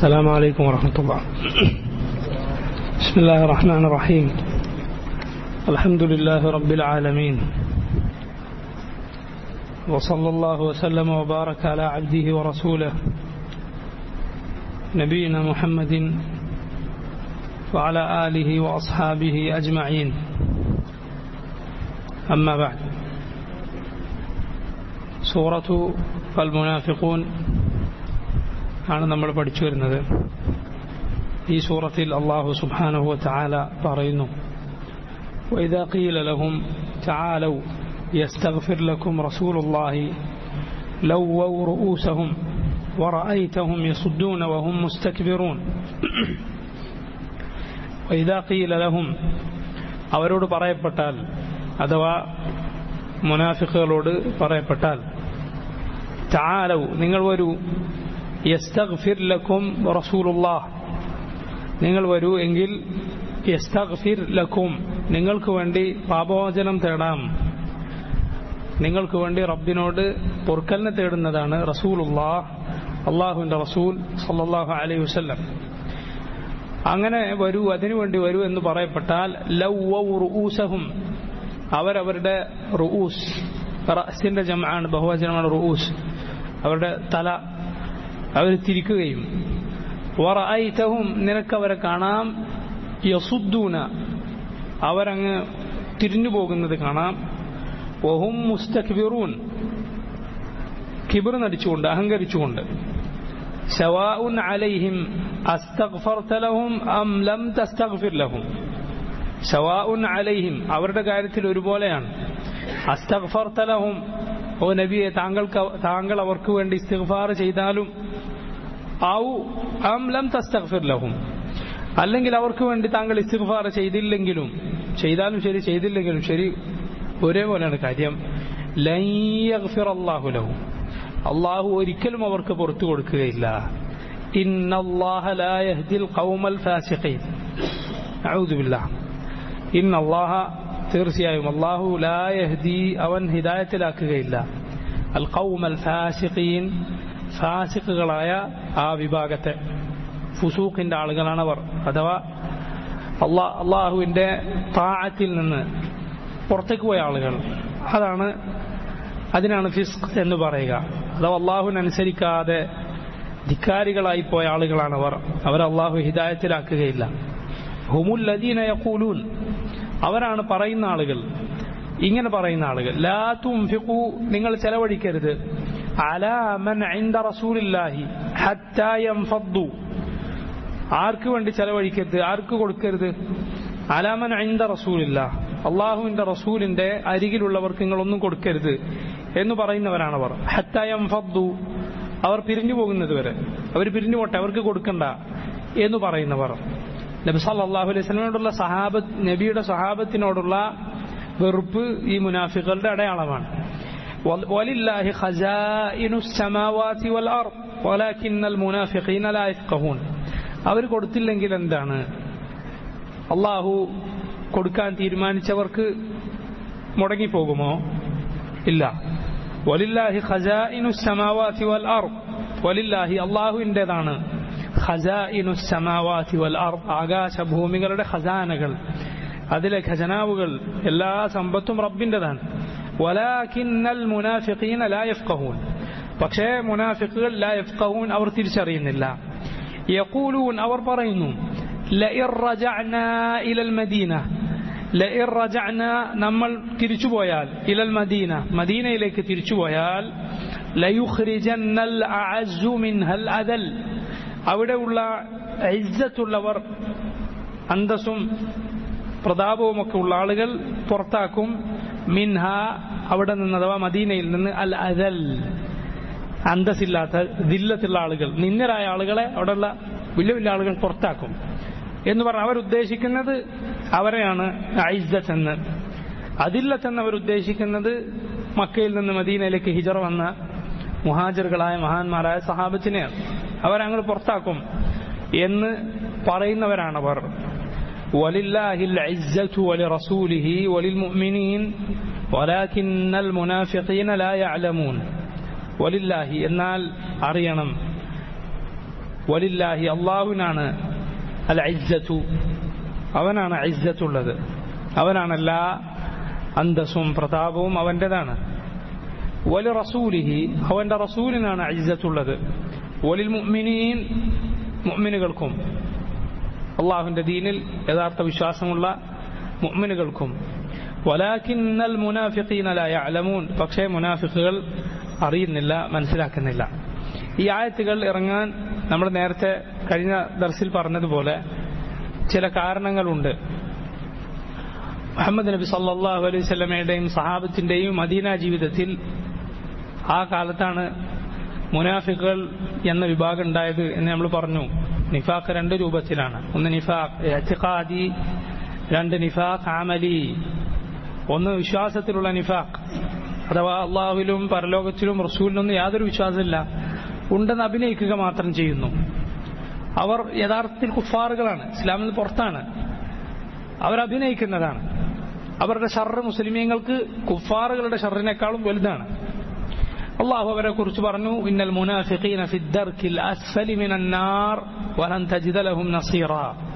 السلام عليكم ورحمة الله بسم الله الرحمن الرحيم الحمد لله رب العالمين وصلى الله وسلم وبارك على عبده ورسوله نبينا محمد وعلى آله وأصحابه أجمعين أما بعد سورة المنافقون ആണ് നമ്മൾ പഠിച്ചു വരുന്നത് ഈ സൂറത്തിൽ അള്ളാഹു സുബ്ഹാനഹു വതആല പറയുന്നു وإذا قيل لهم تعالوا يستغفر لكم رسول الله لووا رؤوسهم ورأيتهم يصدون وهم مستكبرون وإذا قيل لهم അവരോട് പറയപ്പെട്ടാൽ അഥവാ മുനാഫിക്കുകളോട് പറയപ്പെട്ടാൽ ചാലൗ നിങ്ങൾ വരൂ യസ്തഗ്ഫിർ ലക്കും റസൂലുള്ളാഹ് നിങ്ങൾ വരൂ എങ്കിൽ യസ്തഗ്ഫിർ ലക്കും നിങ്ങൾക്ക് വേണ്ടി പാപമോചനം തേടാം നിങ്ങൾക്ക് വേണ്ടി റബ്ബിനോട് പൊറുക്കലിനെ തേടുന്നതാണ് റസൂലുള്ളാഹ് അള്ളാഹുവിൻ്റെ റസൂൽ സല്ലല്ലാഹു അലൈഹി വസല്ലം അങ്ങനെ വരൂ അതിനുവേണ്ടി വരൂ എന്ന് പറയപ്പെട്ടാൽ ലൗവൗ റുഊസഹും അവരവരുടെ റുഊസ് റഅസിന്റെ ജമാണ് ബഹുവചനമാണ് റുഊസ് അവരുടെ തല അവർ തിരിക്കുകയും വറഅയ്തഹും നിനക്കവരെ കാണാം യസുദ്ദൂന അവരങ്ങ് തിരിഞ്ഞു പോകുന്നത് കാണാം വഹും മുസ്തക്ബിറൂൻ കിബിർ നടിച്ചുകൊണ്ട് അഹങ്കരിച്ചുകൊണ്ട് സവാഉൻ അലൈഹിം അസ്തഗ്ഫർത ലഹും അം ലം തസ്തഗ്ഫിർ ലഹും സവാഉൻ അലൈഹിം അവരുടെ കാര്യത്തിൽ ഒരുപോലെയാണ് അസ്തഗ്ഫർത ലഹും ഓ നബിയെ താങ്കൾക്ക് താങ്കൾ അവർക്ക് വേണ്ടി ഇസ്തിഗ്ഫാർ ചെയ്താലും ഔ അം ലം തസ്തഗ്ഫിർ ലഹും അല്ലെങ്കിൽ അവർക്ക് വേണ്ടി താങ്കൾ ഇസ്തിഗ്ഫാർ ചെയ്തില്ലെങ്കിലും ചെയ്താലും ശരി ചെയ്തില്ലെങ്കിലും ശരി ഒരേപോലെയാണ് കാര്യം ലൻ യഗ്ഫിർ അല്ലാഹു ലഹും അള്ളാഹു ഒരിക്കലും അവർക്ക് പുറത്തു കൊടുക്കുകയില്ല ഇന്നല്ലാഹ ലാ യഹ്ദിൽ ഖൗമൽ ഫാസിഖീൻ അഊദു ബില്ലാഹ് ഇന്നല്ലാഹ തീർച്ചയായും അള്ളാഹു ലാ യഹ്ദി അവൻ ഹിദായത്തിലാക്കുകയില്ല അൽ ഖൗമൽ ഫാസിഖീൻ ഫാസിഖുകളായ ആ വിഭാഗത്തെ ഫുസൂഖിന്റെ ആളുകളാണ് അവർ അഥവാ അള്ളാ അള്ളാഹുവിന്റെ താഴത്തിൽ നിന്ന് പുറത്തേക്ക് പോയ ആളുകൾ അതാണ് അതിനാണ് ഫിസ്ഖ് എന്ന് പറയുക അഥവാ അള്ളാഹുവിനനുസരിക്കാതെ ധിക്കാരികളായി പോയ ആളുകളാണ് അവർ അവർ അള്ളാഹു ഹിദായത്തിലാക്കുകയില്ല ഹുമുല്ലദീന യഖൂലൂൻ അവരാണ് പറയുന്ന ആളുകൾ ഇങ്ങനെ പറയുന്ന ആളുകൾ ലാ തുംഫിഖു നിങ്ങൾ ചെലവഴിക്കരുത് അലാ മൻ ഇൻദ റസൂലില്ലാഹി ഹത്താ യൻഫദ്ദു ആർക്ക് വേണ്ടി ചെലവഴിക്കരുത് ആർക്ക് കൊടുക്കരുത് അലാമൻ ഇൻദ റസൂലില്ല അള്ളാഹുവിന്റെ റസൂലിന്റെ അരികിലുള്ളവർക്ക് നിങ്ങളൊന്നും കൊടുക്കരുത് എന്ന് പറയുന്നവരാണ് അവർ ഹത്തായം ഫദ്ദു അവർ പിരിഞ്ഞു പോകുന്നത് വരെ അവർ പിരിഞ്ഞു പോട്ടെ അവർക്ക് കൊടുക്കണ്ട എന്ന് പറയുന്നവർ നബി സല്ലല്ലാഹു അലൈഹി വസല്ലമയോടുള്ള സഹാബത്ത് നബിയുടെ സഹാബത്തിനോടുള്ള വെറുപ്പ് ഈ മുനാഫികളുടെ അടയാളമാണ് ولله خزائن السماوات والأرض ولكن المنافقين لا يفقهون അവർ കൊടുത്തില്ലെങ്കിൽ എന്താണ് അള്ളാഹു കൊടുക്കാൻ തീരുമാനിച്ചവർക്ക് മുടങ്ങിപ്പോകുമോ ഇല്ല വലില്ലാഹി ഖജാഇനു സമാവാതി വൽ അർദ് വലില്ലാഹി അള്ളാഹുവിൻ്റെതാണ് ഖജാഇനു സമാവാതി വൽ അർദ് ആകാശഭൂമികളുടെ ഖജാനകൾ അതിലെ ഖജനാവുകൾ എല്ലാ സമ്പത്തും റബ്ബിൻ്റെതാണ് വലാകിന്നൽ മുനാഫിഖീന ലാ യഫ്ഖഹൂൻ പക്ഷേ മുനാഫിഖുകൾ ലാ യഫ്ഖഹൂൻ അവർ തിരിച്ചറിയുന്നില്ല യഖൂലൂൻ അവർ പറയുന്നു ലഇർ റജഅന ഇലൽ മദീന ലഇർ റജഅന നമ്മൾ തിരിച്ചുപോയാൽ ഇലൽ മദീന മദീനയിലേക്ക് തിരിച്ചുപോയാൽ ലയുഖ്രിജന്നൽ അഅസ്സു മിൻഹൽ അദൽ അവിടെയുള്ള ഇസ്സത്തുള്ളവർ അന്തസ്സും പ്രതാപവുമൊക്കെ ഉള്ള ആളുകൾ പുറത്താക്കും മിൻഹ അവിടെ നിന്ന് അഥവാ മദീനയിൽ നിന്ന് അൽ അദൽ അന്തസ്സില്ലാത്ത ദില്ലത്തുള്ള ആളുകൾ നിന്നരായ ആളുകളെ അവിടെയുള്ള വലിയ വലിയ ആളുകൾ പുറത്താക്കും എന്ന് പറഞ്ഞാൽ അവരുദ്ദേശിക്കുന്നത് അവരെയാണ് ഐസത്ത് എന്ന് അതില്ലത്ത് എന്ന് അവരുദ്ദേശിക്കുന്നത് മക്കയിൽ നിന്ന് മദീനയിലേക്ക് ഹിജറ വന്ന മുഹാജറുകളായ മഹാന്മാരായ സഹാബത്തിനെയാണ് അവരങ്ങനെ പുറത്താക്കും എന്ന് പറയുന്നവരാണവർ ولله العزة ولرسوله وللمؤمنين ولكن المنافقين لا يعلمون വലില്ലാഹി എന്നാൽ അറിയണം വലില്ലാഹി അള്ളാഹുവിനാണ് അൽ ഇസ്സത്തു അവനാണ് ഇസ്സത്തുള്ളത് അവനാണ് എല്ലാ അന്തസ്സും പ്രതാപവും അവൻ്റെതാണ് വലി റസൂലിഹി അവൻ്റെ റസൂലിനാണ് ഇസ്സത്തുള്ളത് വലിൽ മുഅ്മിനീൻ മുഅ്മിനുകൾക്കും അള്ളാഹുവിൻ്റെ ദീനിൽ യഥാർത്ഥ വിശ്വാസമുള്ള മുഅ്മിനുകൾക്കും വലാക്കിന്നൽ മുനാഫിഖീന ലാ യഅലമൂൻ പക്ഷേ മുനാഫിഖുകൾ അറിയുന്നില്ല മനസ്സിലാക്കുന്നില്ല ഈ ആയത്തുകൾ ഇറങ്ങാൻ നമ്മൾ നേരത്തെ കഴിഞ്ഞ ദർസിൽ പറഞ്ഞതുപോലെ ചില കാരണങ്ങളുണ്ട് മുഹമ്മദ് നബി സല്ലല്ലാഹു അലൈഹി സ്വലമയുടെയും സഹാബത്തിന്റെയും മദീന ജീവിതത്തിൽ ആ കാലത്താണ് മുനാഫിക്കുകൾ എന്ന വിഭാഗം ഉണ്ടായത് എന്ന് നമ്മൾ പറഞ്ഞു നിഫാഖ് രണ്ട് രൂപത്തിലാണ് ഒന്ന് നിഫാഖ് എത്തിഖാദി രണ്ട് നിഫാഖ് ആമലി ഒന്ന് വിശ്വാസത്തിലുള്ള നിഫാഖ് അഥവാ അള്ളാഹുവിലും പരലോകത്തിലും റസൂലിനൊന്നും യാതൊരു വിശ്വാസമില്ല ഉണ്ടെന്ന് അഭിനയിക്കുക മാത്രം ചെയ്യുന്നു അവർ യഥാർത്ഥത്തിൽ കുഫാറുകളാണ് ഇസ്ലാമിൽ നിന്ന് പുറത്താണ് അവർ അഭിനയിക്കുന്നതാണ് അവരുടെ ഷർറ് മുസ്ലിമീങ്ങൾക്ക് കുഫാറുകളുടെ ഷറിനേക്കാളും വലുതാണ് അള്ളാഹു അവരെ കുറിച്ച് പറഞ്ഞു ഇന്നൽ മുനാഫിഖീന ഫി الدركിൽ അസ്ഫലി മിനൻ നാർ വലൻ തജിദ ലഹും നസീറ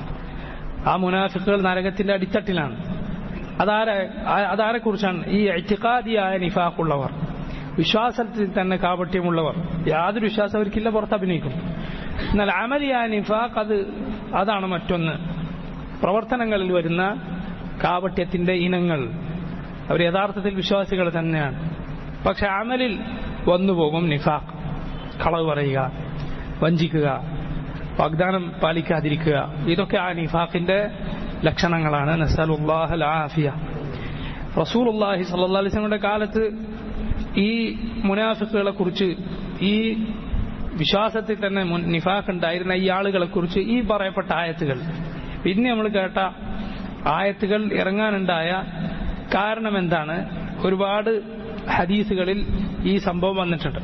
ആ മുനാഫിക്കുകൾ നരകത്തിന്റെ അടിത്തട്ടിലാണ് അതാരെ അതാരെ കുറിച്ചാണ് ഈ ഇത്തിഖാദിയായ നിഫാഖുള്ളവർ വിശ്വാസത്തിൽ തന്നെ കാപട്യമുള്ളവർ യാതൊരു വിശ്വാസം അവർക്കില്ല പുറത്ത് അഭിനയിക്കും എന്നാൽ അമലിയായ നിഫാഖ് അത് അതാണ് മറ്റൊന്ന് പ്രവർത്തനങ്ങളിൽ വരുന്ന കാപട്യത്തിന്റെ ഇനങ്ങൾ അവർ യഥാർത്ഥത്തിൽ വിശ്വാസികൾ തന്നെയാണ് പക്ഷെ അമലിൽ വന്നുപോകും നിഫാഖ് കളവ് പറയുക വഞ്ചിക്കുക വാഗ്ദാനം പാലിക്കാതിരിക്കുക ഇതൊക്കെ ആ നിഫാഖിന്റെ ലക്ഷണങ്ങളാണ് നസലുല്ലാഹൽ ആഫിയ റസൂലുല്ലാഹി സല്ലല്ലാഹു അലൈഹി വസല്ലമയുടെ കാലത്ത് ഈ മുനാഫിക്കുകളെ കുറിച്ച് ഈ വിശ്വാസത്തിൽ തന്നെ നിഫാഖ് ഉണ്ടായിരുന്ന ഈ ആളുകളെ കുറിച്ച് ഈ പറയപ്പെട്ട ആയത്തുകൾ പിന്നെ നമ്മൾ കേട്ട ആയത്തുകൾ ഇറങ്ങാനുണ്ടായ കാരണം എന്താണ് ഒരുപാട് ഹദീസുകളിൽ ഈ സംഭവം വന്നിട്ടുണ്ട്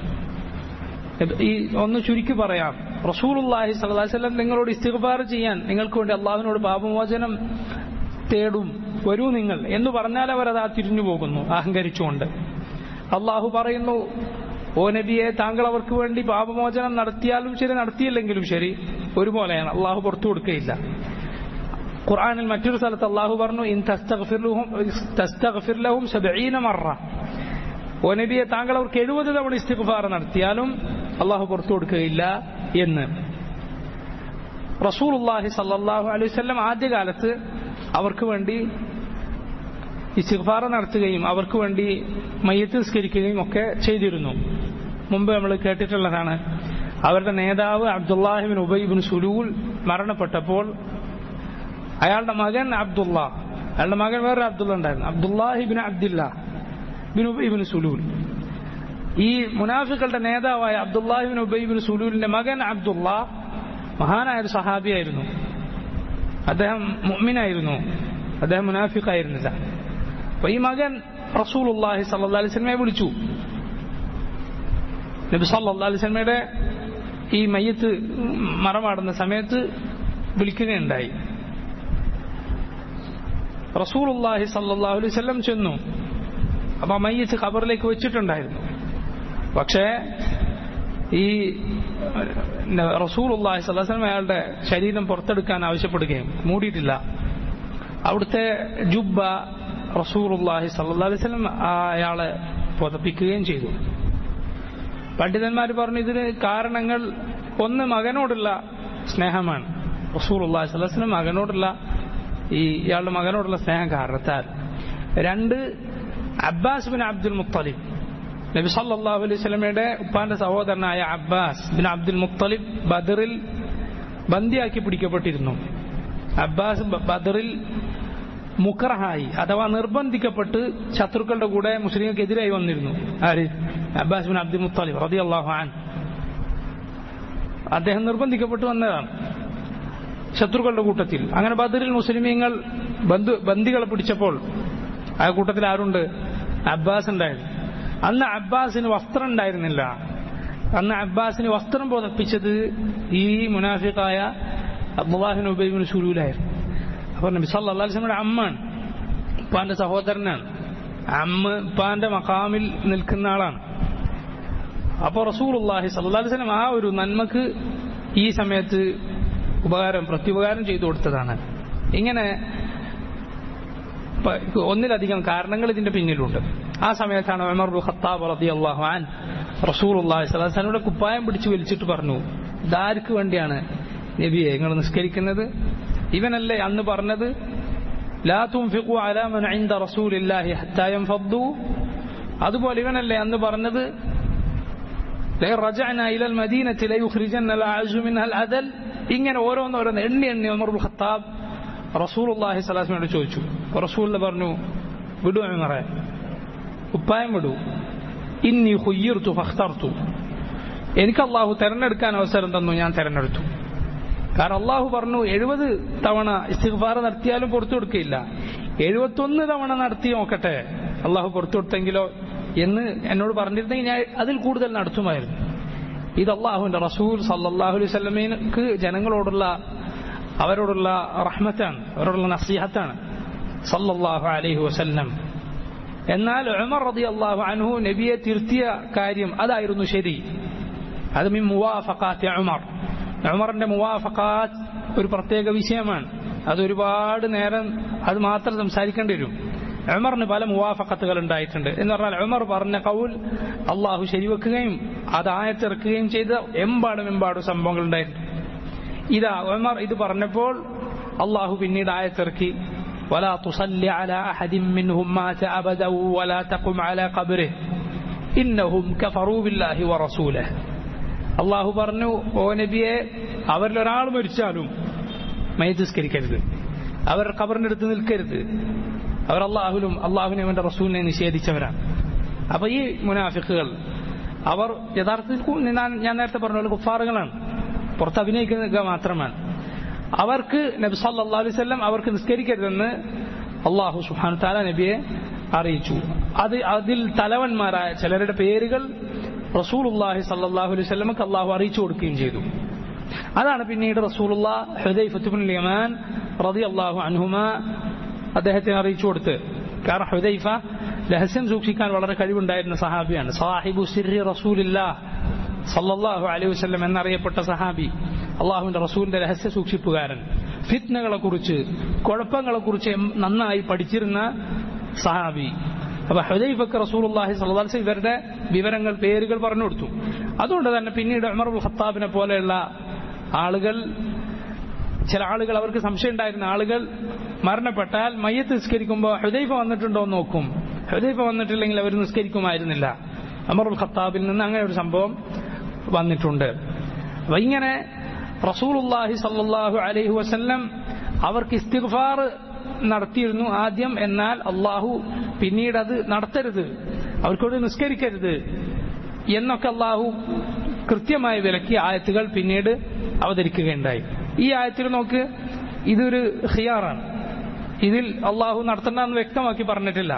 ഈ ഒന്ന് ചുരുക്കി പറയാം റസൂലുള്ളാഹി സ്വല്ലല്ലാഹി അലൈഹി വസല്ലം നിങ്ങളോട് ഇസ്തിഗ്ഫാർ ചെയ്യാൻ നിങ്ങൾക്ക് വേണ്ടി അള്ളാഹുവിനോട് പാപമോചനം തേടും വരൂ നിങ്ങൾ എന്ന് പറഞ്ഞാൽ അവർ അതാ തിരിഞ്ഞു പോകുന്നു അഹങ്കരിച്ചുകൊണ്ട് അള്ളാഹു പറയുന്നു ഓ നബിയെ താങ്കൾ അവർക്ക് വേണ്ടി പാപമോചനം നടത്തിയാലും ശരി നടത്തിയില്ലെങ്കിലും ശരി ഒരുപോലെയാണ് അള്ളാഹു പുറത്തു കൊടുക്കുകയില്ല ഖുർആനിൽ മറ്റൊരു സ്ഥലത്ത് അള്ളാഹു പറഞ്ഞു ഇൻ തസ്തഗ്ഫിർ ലഹും സബഈന മറ ഓ നബിയെ താങ്കൾ അവർക്ക് എഴുപത് തവണ ഇസ്തിഗ്ഫാർ നടത്തിയാലും അള്ളാഹു പുറത്തു കൊടുക്കുകയില്ല എന്ന് റസൂലുള്ളാഹി സല്ലല്ലാഹു അലൈഹി വസല്ലം ആദ്യകാലത്ത് അവർക്ക് വേണ്ടി ഇസ്തിഗ്ഫാർ നടത്തുകയും അവർക്ക് വേണ്ടി മയ്യത്ത് നിസ്കരിക്കുകയും ഒക്കെ ചെയ്തിരുന്നു മുമ്പ് നമ്മൾ കേട്ടിട്ടുള്ളതാണ് അവരുടെ നേതാവ് അബ്ദുല്ലാഹിബിൻ ഉബൈബിൻ സുലൂൽ മരണപ്പെട്ടപ്പോൾ അയാളുടെ മകൻ അബ്ദുള്ള അയാളുടെ മകൻ വേറെ അബ്ദുള്ള ഉണ്ടായിരുന്നു അബ്ദുല്ലാഹിബിൻ അബ്ദുല്ല ബിൻ ഉബൈബിൻ സുലൂൽ ഈ മുനാഫികളുടെ നേതാവായ അബ്ദുല്ലാഹിബിൻ ഉബൈബിൻ സുലൂലിന്റെ മകൻ അബ്ദുള്ള മഹാനായ ഒരു സഹാബിയായിരുന്നു അദ്ദേഹം മുഅ്മിനായിരുന്നു അദ്ദേഹം മുനാഫിഖായിരുന്നില്ല അപ്പൊ ഈ മകൻ റസൂലുള്ളാഹി സല്ലല്ലാഹു അലൈഹി വസല്ലമയെ വിളിച്ചു നബി സല്ലല്ലാഹു അലൈഹി വസല്ലമയുടെ ഈ മയ്യത്ത് മറമാടുന്ന സമയത്ത് വിളിക്കുകയുണ്ടായി റസൂലുള്ളാഹി സല്ലല്ലാഹു അലൈഹി വസല്ലം ചെന്നു അപ്പൊ മയ്യത്ത് ഖബറിലേക്ക് വെച്ചിട്ടുണ്ടായിരുന്നു പക്ഷേ ഈ റസൂലുള്ളാഹി സ്വല്ലല്ലാഹു അലൈഹി വസല്ലം അയാളുടെ ശരീരം പുറത്തെടുക്കാൻ ആവശ്യപ്പെടുകയും മൂടിയിട്ടില്ല അവിടുത്തെ ജുബ്ബ റസൂലുള്ളാഹി സ്വല്ലല്ലാഹു അലൈഹി വസല്ലം അയാളെ പുതപ്പിക്കുകയും ചെയ്തു പണ്ഡിതന്മാർ പറഞ്ഞു ഇതിന് കാരണങ്ങൾ ഒന്ന് മകനോടുള്ള സ്നേഹമാണ് റസൂലുള്ളാഹി സ്വല്ലല്ലാഹു അലൈഹി വസല്ലം മകനോടുള്ള ഈ ഇയാളുടെ മകനോടുള്ള സ്നേഹം കാരണത്താൽ രണ്ട് അബ്ബാസ് ബിൻ അബ്ദുൽ മുത്തലിബ് നബി സല്ലല്ലാഹു അലൈഹി വസല്ലമയുടെ ഉപ്പാന്റെ സഹോദരനായ അബ്ബാസ് ബിൻ അബ്ദുൽ മുത്തലിബ് ബദറിൽ ബന്ദിയാക്കി പിടിക്കപ്പെട്ടിരുന്നു അബ്ബാസ് ബദറിൽ മുക്കറഹായി അഥവാ നിർബന്ധിക്കപ്പെട്ട് ശത്രുക്കളുടെ കൂടെ മുസ്ലിങ്ങൾക്കെതിരായി വന്നിരുന്നു ആര് അബ്ബാസ് ബിൻ അബ്ദുൽ മുത്തലിബ് റളിയല്ലാഹു അൻ അദ്ദേഹം നിർബന്ധിക്കപ്പെട്ട് വന്നതാണ് ശത്രുക്കളുടെ കൂട്ടത്തിൽ അങ്ങനെ ബദറിൽ മുസ്ലിമീങ്ങൾ ബന്ധു ബന്ദികളെ പിടിച്ചപ്പോൾ ആ കൂട്ടത്തിൽ ആരുണ്ട് അബ്ബാസ് ഉണ്ടായിരുന്നു അന്ന് അബ്ബാസിന് വസ്ത്രം ഉണ്ടായിരുന്നില്ല അന്ന് അബ്ബാസിന് വസ്ത്രം പുതപ്പിച്ചത് ഈ മുനാഫിഖായ അബ്ദുല്ലാഹിൻ ഉബൈബിൻ സുലൂലായിരുന്നു അപ്പോൾ നബി സല്ലല്ലാഹു അലൈഹി വസല്ലമയുടെ അമ്മാണ് ഉപ്പാന്റെ സഹോദരനാണ് അമ്മ ഉപ്പാന്റെ മക്കാമിൽ നിൽക്കുന്ന ആളാണ് അപ്പോൾ റസൂലുള്ളാഹി സല്ലല്ലാഹു അലൈഹി വസല്ലം ആ ഒരു നന്മക്ക് ഈ സമയത്ത് ഉപകാരം പ്രത്യുപകാരം ചെയ്തു കൊടുത്തതാണ് ഇങ്ങനെ പ- ഒന്നിലധികം കാരണങ്ങൾ ഇതിന്റെ പിന്നിലുണ്ട് ആ സമയത്താണ് ഉമർ ബിൻ ഖത്താബ് റളിയല്ലാഹു അൻ റസൂലുള്ളാഹി സ്വല്ലല്ലാഹു അലൈഹി വസല്ലമയുടെ കുപ്പായം പിടിച്ചു വലിച്ചിട്ട് പറഞ്ഞു ഇതാർക്ക് വേണ്ടിയാണ് നബിയെ നിങ്ങൾ നിസ്കരിക്കുന്നത് ഇവനല്ലേ അന്ന് പറഞ്ഞത് ലാ തുൻഫിഖു അലാ മൻ ഇൻദ റസൂലില്ലാഹി ഹത്താ യൻഫദ്ദു അതുപോലെ ഇവനല്ലേ അന്ന് പറഞ്ഞത് لئن رجعنا إلى المدينة ليخرجن الأعز منها الأذل ഇങ്ങനെ ഓരോന്നോരോന്ന് എണ്ണി എണ്ണി ഉമർ ബിൻ ഖത്താബ് റസൂലുള്ളാഹി സ്വല്ലല്ലാഹു അലൈഹി വസല്ലമയോട് ചോദിച്ചു റസൂൽ പറഞ്ഞു വിടൂ ഉമറെ ഉപ്പായം വിടൂ ഇന്നി ഖുയ്യിർതു ഫഖ്തർതു എനിക്ക് അള്ളാഹു തെരഞ്ഞെടുക്കാൻ അവസരം തന്നു ഞാൻ തെരഞ്ഞെടുത്തു കാരണം അള്ളാഹു പറഞ്ഞു എഴുപത് തവണ ഇസ്തിഗ്ഫാർ നടത്തിയാലും പുറത്തു കൊടുക്കുകയില്ല എഴുപത്തൊന്ന് തവണ നടത്തി നോക്കട്ടെ അള്ളാഹു പുറത്തു കൊടുത്തെങ്കിലോ എന്ന് എന്നോട് പറഞ്ഞിരുന്നെങ്കിൽ ഞാൻ അതിൽ കൂടുതൽ നടത്തുമായിരുന്നു ഇത് അള്ളാഹുവിന്റെ റസൂൽ സല്ലല്ലാഹു അലൈഹി വസല്ലമയ്ക്ക് ജനങ്ങളോടുള്ള അവരോടുള്ള റഹ്മത്താണ് അവരോടുള്ള നസീഹത്താണ് സല്ലല്ലാഹു അലൈഹി വസല്ലം എന്നാൽ ഉമർ റളിയല്ലാഹു അൻഹു നബിയെ തിരുത്തിയ കാര്യം അതായിരുന്നു ശരി അത് മിൻ മുവാഫഖാത്തി ഉമർ ഉമറിന്റെ മുവാഫഖാത്ത് ഒരു പ്രത്യേക വിഷയമാണ് അത് ഒരുപാട് നേരം അത് മാത്രം സംസാരിക്കേണ്ടി വരും ഉമറിന് പല മുവാഫക്കത്തുകൾ ഉണ്ടായിട്ടുണ്ട് എന്ന് പറഞ്ഞാൽ ഉമർ പറഞ്ഞ കൗൽ അള്ളാഹു ശരിവെക്കുകയും അത് ആയത്തിറക്കുകയും ചെയ്ത എമ്പാടും എമ്പാടും സംഭവങ്ങൾ ഉണ്ടായിട്ടുണ്ട് ഇതാ ഉമർ ഇത് പറഞ്ഞപ്പോൾ അള്ളാഹു പിന്നീട് ആയത്തിറക്കി ولا تصلي على أحد منهم مات أبدا ولا تقم على قبره إنهم كفروا بالله ورسوله അള്ളാഹു പറഞ്ഞു ഓ നബിയെ അവരിൽ ഒരാൾ മരിച്ചാലും മയത്തിസ്കരിക്കരുത് അവർ കബറിന്റെ അടുത്ത് നിൽക്കരുത് അവർ അള്ളാഹുലും അള്ളാഹുവിനെ അവന്റെ റസൂലിനെ നിഷേധിച്ചവരാണ് അപ്പൊ ഈ മുനാഫിക്കുകൾ അവർ യഥാർത്ഥത്തിൽ കു- ഞാൻ ഞാൻ നേരത്തെ പറഞ്ഞ പോലെ കുഫാറുകളാണ് പുറത്ത് അഭിനയിക്കുക മാത്രമാണ് അവർക്ക് നബി സല്ലല്ലാഹു അലൈഹി വസല്ലം അവർക്ക് നിസ്കരിക്കരുതെന്ന് അള്ളാഹു സുബ്ഹാനഹു തആല നബിയെ അറിയിച്ചു അത് അതിൽ തലവന്മാരായ ചിലരുടെ പേരുകൾ റസൂലുള്ളാഹി സല്ലല്ലാഹു അലൈഹി വസല്ലമക്ക് അള്ളാഹു അറിയിച്ചു കൊടുക്കുകയും ചെയ്തു അതാണ് പിന്നീട് റസൂലുള്ള ഹുദൈഫത്തുബിൻ യമാൻ റളിയല്ലാഹു അൻഹുമ അദ്ദേഹത്തിന് അറിയിച്ചു കൊടുത്ത് കാരണം ഹുദൈഫ രഹസ്യം സൂക്ഷിക്കാൻ വളരെ കഴിവുണ്ടായിരുന്ന സഹാബിയാണ് സാഹിബു സിറി റസൂലില്ലാ സല്ലല്ലാഹു അലൈഹി വസല്ലം എന്നറിയപ്പെട്ട സഹാബി അള്ളാഹുവിന്റെ റസൂലിന്റെ രഹസ്യ സൂക്ഷിപ്പുകാരൻ ഫിത്നകളെ കുറിച്ച് കുഴപ്പങ്ങളെ കുറിച്ച് നന്നായി പഠിച്ചിരുന്ന സഹാബി അപ്പൊ ഹുദൈഫക്ക് റസൂലുള്ളാഹി സ്വല്ലല്ലാഹു അലൈഹി വസല്ലം ഇവരുടെ വിവരങ്ങൾ പേരുകൾ പറഞ്ഞു കൊടുത്തു അതുകൊണ്ട് തന്നെ പിന്നീട് ഉമർ ഉൽ ഖത്താബിനെ പോലെയുള്ള ആളുകൾ ചില ആളുകൾ അവർക്ക് സംശയം ഉണ്ടായിരുന്ന ആളുകൾ മരണപ്പെട്ടാൽ മയ്യത്ത് നിസ്കരിക്കുമ്പോൾ ഹുദൈഫ വന്നിട്ടുണ്ടോ എന്ന് നോക്കും ഹുദൈഫ വന്നിട്ടില്ലെങ്കിൽ അവർ നിസ്കരിക്കുമായിരുന്നില്ല അമറുൽ ഖത്താബിൽ നിന്ന് അങ്ങനെ ഒരു സംഭവം വന്നിട്ടുണ്ട് അപ്പൊ ഇങ്ങനെ റസൂലുള്ളാഹി സല്ലല്ലാഹു അലൈഹി വസല്ലം അവർക്ക് ഇസ്തിഗ്ഫാർ നടത്തിയിരുന്നു ആദ്യം എന്നാൽ അള്ളാഹു പിന്നീട് അത് നടത്തരുത് അവർക്കോട് നിസ്കരിക്കരുത് എന്നൊക്കെ അള്ളാഹു കൃത്യമായി വിലക്കിയ ആയത്തുകൾ പിന്നീട് അവതരിക്കുകയുണ്ടായി ഈ ആയത്തിൽ നോക്ക് ഇതൊരു ഹിയാറാണ് ഇതിൽ അള്ളാഹു നടത്തണ്ടെന്ന് വ്യക്തമാക്കി പറഞ്ഞിട്ടില്ല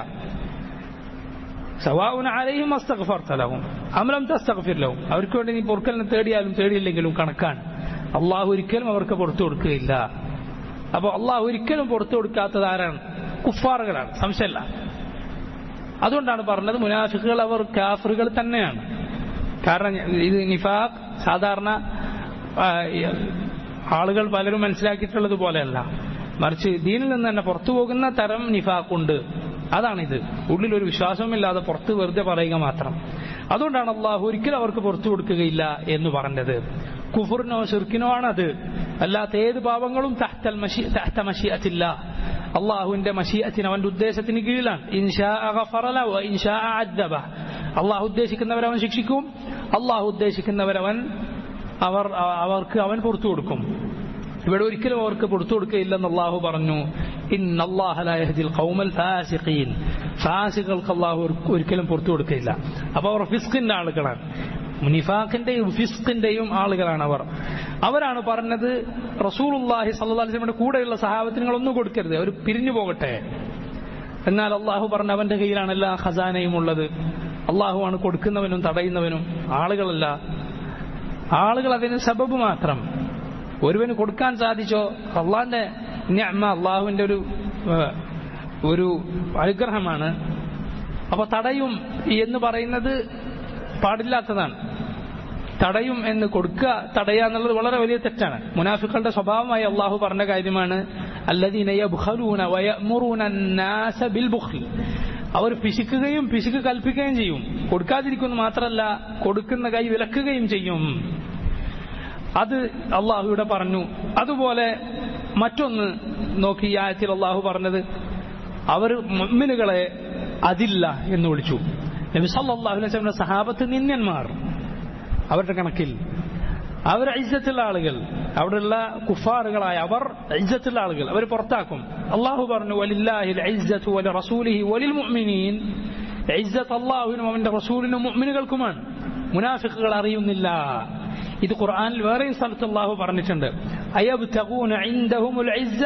സവാഉൻ അലൈഹിം അസ്തഗ്ഫർത ലഹും അം ലം തസ്തഗ്ഫിർ ലഹും അവർക്ക് വേണ്ടി നീ പൊറുക്കലിനെ തേടിയാലും തേടിയില്ലെങ്കിലും കണക്കാണ് അള്ളാഹു ഒരിക്കലും അവർക്ക് പുറത്തു കൊടുക്കുകയില്ല അപ്പോൾ അള്ളാഹു ഒരിക്കലും പുറത്തു കൊടുക്കാത്തത് ആരാണ് കുഫാറുകളാണ് സംശയമല്ല അതുകൊണ്ടാണ് പറഞ്ഞത് മുനാഫിക്കുകൾ അവർ കാഫറുകൾ തന്നെയാണ് കാരണം ഇത് നിഫാഖ് സാധാരണ ആ, ഈ ആളുകൾ പലരും മനസ്സിലാക്കിയിട്ടുള്ളത് പോലെയല്ല മറിച്ച് ദീനിൽ നിന്ന് തന്നെ പുറത്തു പോകുന്ന തരം നിഫാഖുണ്ട് അതാണിത് ഉള്ളിൽ ഒരു വിശ്വാസവുമില്ലാതെ പുറത്ത് വെറുതെ പറയുക മാത്രം അതുകൊണ്ടാണ് അള്ളാഹു ഒരിക്കലും അവർക്ക് പുറത്തു കൊടുക്കുകയില്ല എന്ന് പറഞ്ഞത് കുഫറിനോ ഷിർക്കിനോ ആണത് അല്ലാത്ത ഏത് പാപങ്ങളും തഹ്തൽ മഷി തഹ്ത മഷിയത്തില്ല അള്ളാഹുവിന്റെ മഷിയത്തിന് അവന്റെ ഉദ്ദേശത്തിന് കീഴിലാണ് ഇൻഷാ ഗഫറല വ ഇൻഷാ അദ്ദബ അള്ളാഹു ഉദ്ദേശിക്കുന്നവരവൻ ശിക്ഷിക്കും അള്ളാഹു ഉദ്ദേശിക്കുന്നവരവൻ അവർ അവർക്ക് അവൻ പുറത്തു കൊടുക്കും ഇവിടെ ഒരിക്കലും അവർക്ക് പുറത്തു കൊടുക്കുകയില്ലെന്ന് അള്ളാഹു പറഞ്ഞു ഇന്നല്ലാഹുൽ ഖൗമൽ ഫാസിഖീൻ ഫാസിഖുകൾക്ക് അള്ളാഹു ഒരിക്കലും പുറത്തു കൊടുക്കുകയില്ല അപ്പോൾ അവർ ഫിസ്കിന്റെ ആളുകളാണ് നിഫാഖിന്റെയും ഫിസ്കിന്റെയും ആളുകളാണ് അവർ അവരാണ് പറഞ്ഞത് റസൂലുള്ളാഹി സല്ലല്ലാഹു അലൈഹി വസല്ലമയുടെ കൂടെയുള്ള സഹാബത്തിന് നിങ്ങൾ ഒന്നും കൊടുക്കരുത് അവർ പിരിഞ്ഞു പോകട്ടെ എന്നാൽ അള്ളാഹു പറഞ്ഞ അവന്റെ കയ്യിലാണ് എല്ലാ ഖസാനയും ഉള്ളത് അള്ളാഹുവാണ് കൊടുക്കുന്നവനും തടയുന്നവനും ആളുകളല്ല ആളുകൾ അതിന് സബബ് മാത്രം ഒരുവന് കൊടുക്കാൻ സാധിച്ചോ അള്ളാന്റെ ഞമ്മ അള്ളാഹുവിന്റെ ഒരു ഏഹ്, ഒരു അനുഗ്രഹമാണ് അപ്പൊ തടയും എന്ന് പറയുന്നത് പാടില്ലാത്തതാണ് തടയും എന്ന് കൊടുക്കുക തടയുക എന്നുള്ളത് വളരെ വലിയ തെറ്റാണ് മുനാഫിക്കളുടെ സ്വഭാവമായി അള്ളാഹു പറഞ്ഞ കാര്യമാണ് അല്ലദീന യബ്ഖലൂന വയഅ്മുറൂന അന്നാസ ബിൽ ബുഖ്ൽ അവർ പിശുക്കുകയും പിശുക്ക് കൽപ്പിക്കുകയും ചെയ്യും കൊടുക്കാതിരിക്കുന്നു മാത്രമല്ല കൊടുക്കുന്ന കൈ വിലക്കുകയും ചെയ്യും അത് അള്ളാഹു ഇവിടെ പറഞ്ഞു അതുപോലെ മറ്റൊന്ന് നോക്കി ഈ ആയത്തിൽ അള്ളാഹു പറഞ്ഞത് അവർ മുഅ്മിനുകളെ അതില്ല എന്ന് വിളിച്ചു നബി സല്ലല്ലാഹു അലൈഹി വസല്ലം സഹാബത്ത് നിന്യന്മാർ അവരുടെ കണക്കിൽ അവർ ഇജ്ജത്തുള്ള ആളുകൾ അവിടെയുള്ള കുഫാറുകളായ അവർ ഇജ്ജത്തുള്ള ആളുകൾ അവർ പുറത്താക്കും അള്ളാഹു പറഞ്ഞു വലില്ലാഹിൽ ഇജ്ജത്തു വലി റസൂലിഹി വലിൽ മുഅ്മിനീൻ ഇജ്ജത്ത് അള്ളാഹുവിനും അവന്റെ റസൂലിനും മുഅ്മിനുകൾക്കുമാണ് മുനാഫിക്കുകൾ അറിയുന്നില്ല ഇത് ഖുർആനിൽ വേറെയും സ്ഥലത്ത് അള്ളാഹു പറഞ്ഞിട്ടുണ്ട് അയബ്തഗൂന ഇൻദഹുമുൽ ഇസ്സ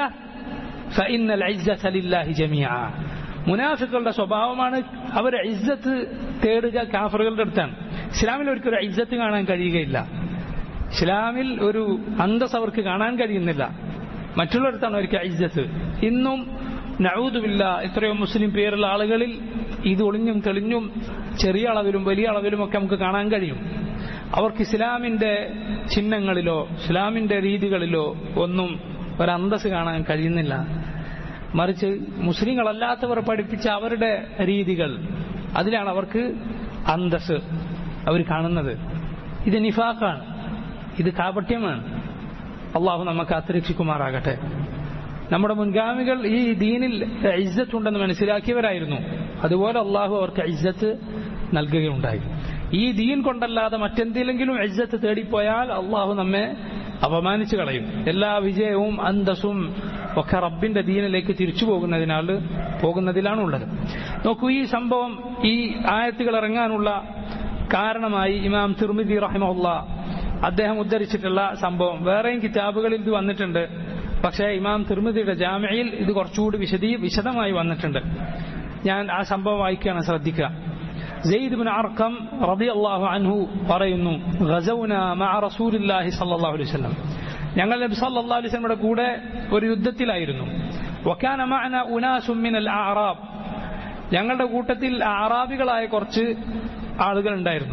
ഫഇന്നൽ ഇസ്സത ലില്ലാഹി ജമീഅ മുനാഫിക്കുകളുടെ സ്വഭാവമാണ് അവർ ഇസ്സത്ത് തേടുക കാഫറുകളുടെ അടുത്താണ് ഇസ്ലാമിൽ ഒരിക്കലും ഇസ്സത്ത് കാണാൻ കഴിയുകയില്ല ഇസ്ലാമിൽ ഒരു അന്തസ് അവർക്ക് കാണാൻ കഴിയുന്നില്ല മറ്റുള്ളിടത്താണ് അവർക്ക് ഇജ്ജത്ത് ഇന്നും നഴൂതുമില്ല എത്രയോ മുസ്ലിം പേരുള്ള ആളുകളിൽ ഇത് ഒളിഞ്ഞും തെളിഞ്ഞും ചെറിയ അളവിലും വലിയ അളവിലും ഒക്കെ നമുക്ക് കാണാൻ കഴിയും അവർക്ക് ഇസ്ലാമിന്റെ ചിഹ്നങ്ങളിലോ ഇസ്ലാമിന്റെ രീതികളിലോ ഒന്നും ഒരു അന്തസ് കാണാൻ കഴിയുന്നില്ല മറിച്ച് മുസ്ലിങ്ങളല്ലാത്തവർ പഠിപ്പിച്ച അവരുടെ രീതികൾ അതിലാണ് അവർക്ക് അന്തസ് അവർ കാണുന്നത് ഇത് നിഫാഖാണ് ഇത് കാപട്യമാണ് അള്ളാഹു നമുക്ക് അത്തിരക്ഷിക്കുമാറാകട്ടെ നമ്മുടെ മുൻഗാമികൾ ഈ ദീനിൽ ഇജ്ജത്ത് ഉണ്ടെന്ന് മനസ്സിലാക്കിയവരായിരുന്നു അതുപോലെ അള്ളാഹു അവർക്ക് ഇജ്ജത്ത് നൽകുകയുണ്ടായി ഈ ദീൻ കൊണ്ടല്ലാതെ മറ്റെന്തിലെങ്കിലും ഇജ്ജത്ത് തേടിപ്പോയാൽ അള്ളാഹു നമ്മെ അപമാനിച്ചു കളയും എല്ലാ വിജയവും അന്തസ്സും ഒക്കെ റബ്ബിന്റെ ദീനിലേക്ക് തിരിച്ചു പോകുന്നതിനാൽ പോകുന്നതിലാണുള്ളത് നോക്കൂ ഈ സംഭവം ഈ ആയത്തുകൾ ഇറങ്ങാനുള്ള കാരണമായി ഇമാം തിർമിദി റഹിമുള്ള അദ്ദേഹം ഉദ്ധരിച്ചിട്ടുള്ള സംഭവം വേറെയും കിതാബുകളിൽ ഇത് വന്നിട്ടുണ്ട് പക്ഷേ ഇമാം തിർമിദിയുടെ ജാമ്യയിൽ ഇത് കുറച്ചുകൂടി വിശദീ വിശദമായി വന്നിട്ടുണ്ട് ഞാൻ ആ സംഭവം വായിക്കുകയാണ് ശ്രദ്ധിക്കുക സെയ്ദ് ബിൻ അർക്കം റളിയല്ലാഹു അൻഹു പറയുന്നു ഗസൗന മഅ റസൂലില്ലാഹി സ്വല്ലല്ലാഹു അലൈഹി വസല്ലം ഞങ്ങൾ നബി സല്ലല്ലാഹു അലൈഹി വസല്ലമയുടെ കൂടെ ഒരു യുദ്ധത്തിലായിരുന്നു വകാന മഅന ഉനാസും മിനൽ അഅറാബ് ഞങ്ങളുടെ കൂട്ടത്തിൽ അറാബികളായ കുറച്ച് ആളുകൾ ഉണ്ടായിരുന്നു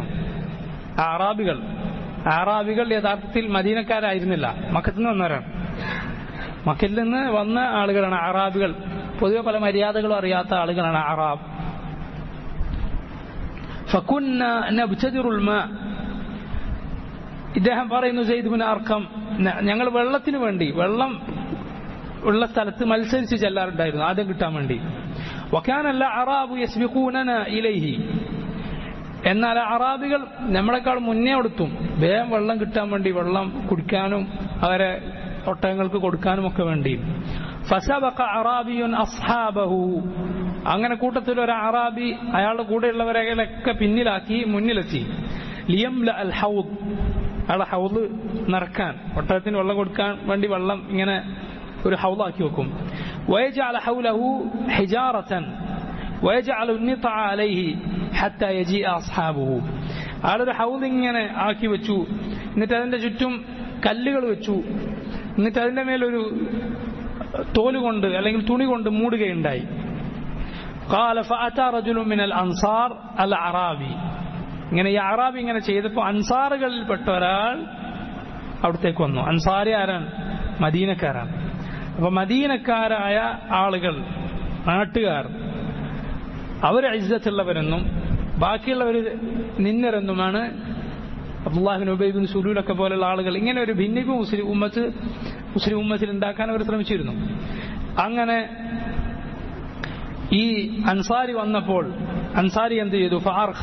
അറാബികൾ അറാബികൾ യഥാർത്ഥത്തിൽ മദീനക്കാരായിരുന്നില്ല മക്കത്തിൽ നിന്ന് വന്നവരാണ് മക്കിൽ നിന്ന് വന്ന ആളുകളാണ് അറാബികൾ പൊതുവെ പല മര്യാദകളും അറിയാത്ത ആളുകളാണ് അറാബ് ഫക്കുന്ന നബ്തദിറുൽ മാ ഇദ്ദേഹം പറയുന്നു സെയ്ദ് അർക്കം ഞങ്ങൾ വെള്ളത്തിന് വേണ്ടി വെള്ളം ഉള്ള സ്ഥലത്ത് മത്സരിച്ച് ചെല്ലാറുണ്ടായിരുന്നു ആദ്യം കിട്ടാൻ വേണ്ടി വക്കാനല്ല അറാബു യസ്ബിഖൂനന ഇലൈഹി എന്നാൽ അറാബികൾ നമ്മളെക്കാൾ മുന്നേ കൊടുത്തും വേഗം വെള്ളം കിട്ടാൻ വേണ്ടി വെള്ളം കുടിക്കാനും അവരെ ഒട്ടകങ്ങൾക്ക് കൊടുക്കാനും ഒക്കെ വേണ്ടി ഫസബഖ അറാബിയുൻ അസ്ഹാബഹു അങ്ങനെ കൂട്ടത്തിൽ ഒരു അറാബി അയാളുടെ കൂടെയുള്ളവരെയൊക്കെ പിന്നിലാക്കി മുന്നിലെത്തി ലിയംല അൽ ഹൗദ് അയാളെ ഹൗദ് നിറക്കാൻ ഒട്ടകത്തിന് വെള്ളം കൊടുക്കാൻ വേണ്ടി വെള്ളം ഇങ്ങനെ ഒരു ഹൗദാക്കി വെക്കും വയജഅല ഹൗലഹു ഹിജാറത്തൻ ويجعل النطع عليه حتى يجيء أصحابه ആളൊരു ഹൗദ് ഇങ്ങനെ ആക്കി വെച്ചു എന്നിട്ട് അതിന്റെ ചുറ്റും കല്ലുകൾ വെച്ചു എന്നിട്ട് അതിന്റെ മേലൊരു തോല് കൊണ്ട് അല്ലെങ്കിൽ തുണി കൊണ്ട് മൂടുകയുണ്ടായി قال فأتى رجل من الأنصار الأعرابي ഇങ്ങനെ ഈ അറാബി ഇങ്ങനെ ചെയ്തപ്പോൾ അൻസാറുകളിൽപ്പെട്ട ഒരാൾ അവിടത്തേക്ക് വന്നു അൻസാരി ആരാണ് മദീനക്കാരാണ് അപ്പൊ മദീനക്കാരായ ആളുകൾ നാട്ടുകാർ അവർ ഇജ്ജത്തുള്ളവരെന്നും ബാക്കിയുള്ളവർ നിന്നരെന്നുമാണ് അബ്ദുല്ലാഹിബിൻ ഉബൈബിൻ സുലൂലൊക്കെ പോലുള്ള ആളുകൾ ഇങ്ങനെ ഒരു ഭിന്നിപ്പ് മുസ്ലിം ഉമ്മത്ത് മുസ്ലിം ഉമ്മത്തിൽ ഉണ്ടാക്കാൻ അവർ ശ്രമിച്ചിരുന്നു അങ്ങനെ ഈ അൻസാരി വന്നപ്പോൾ അൻസാരി എന്ത് ചെയ്തു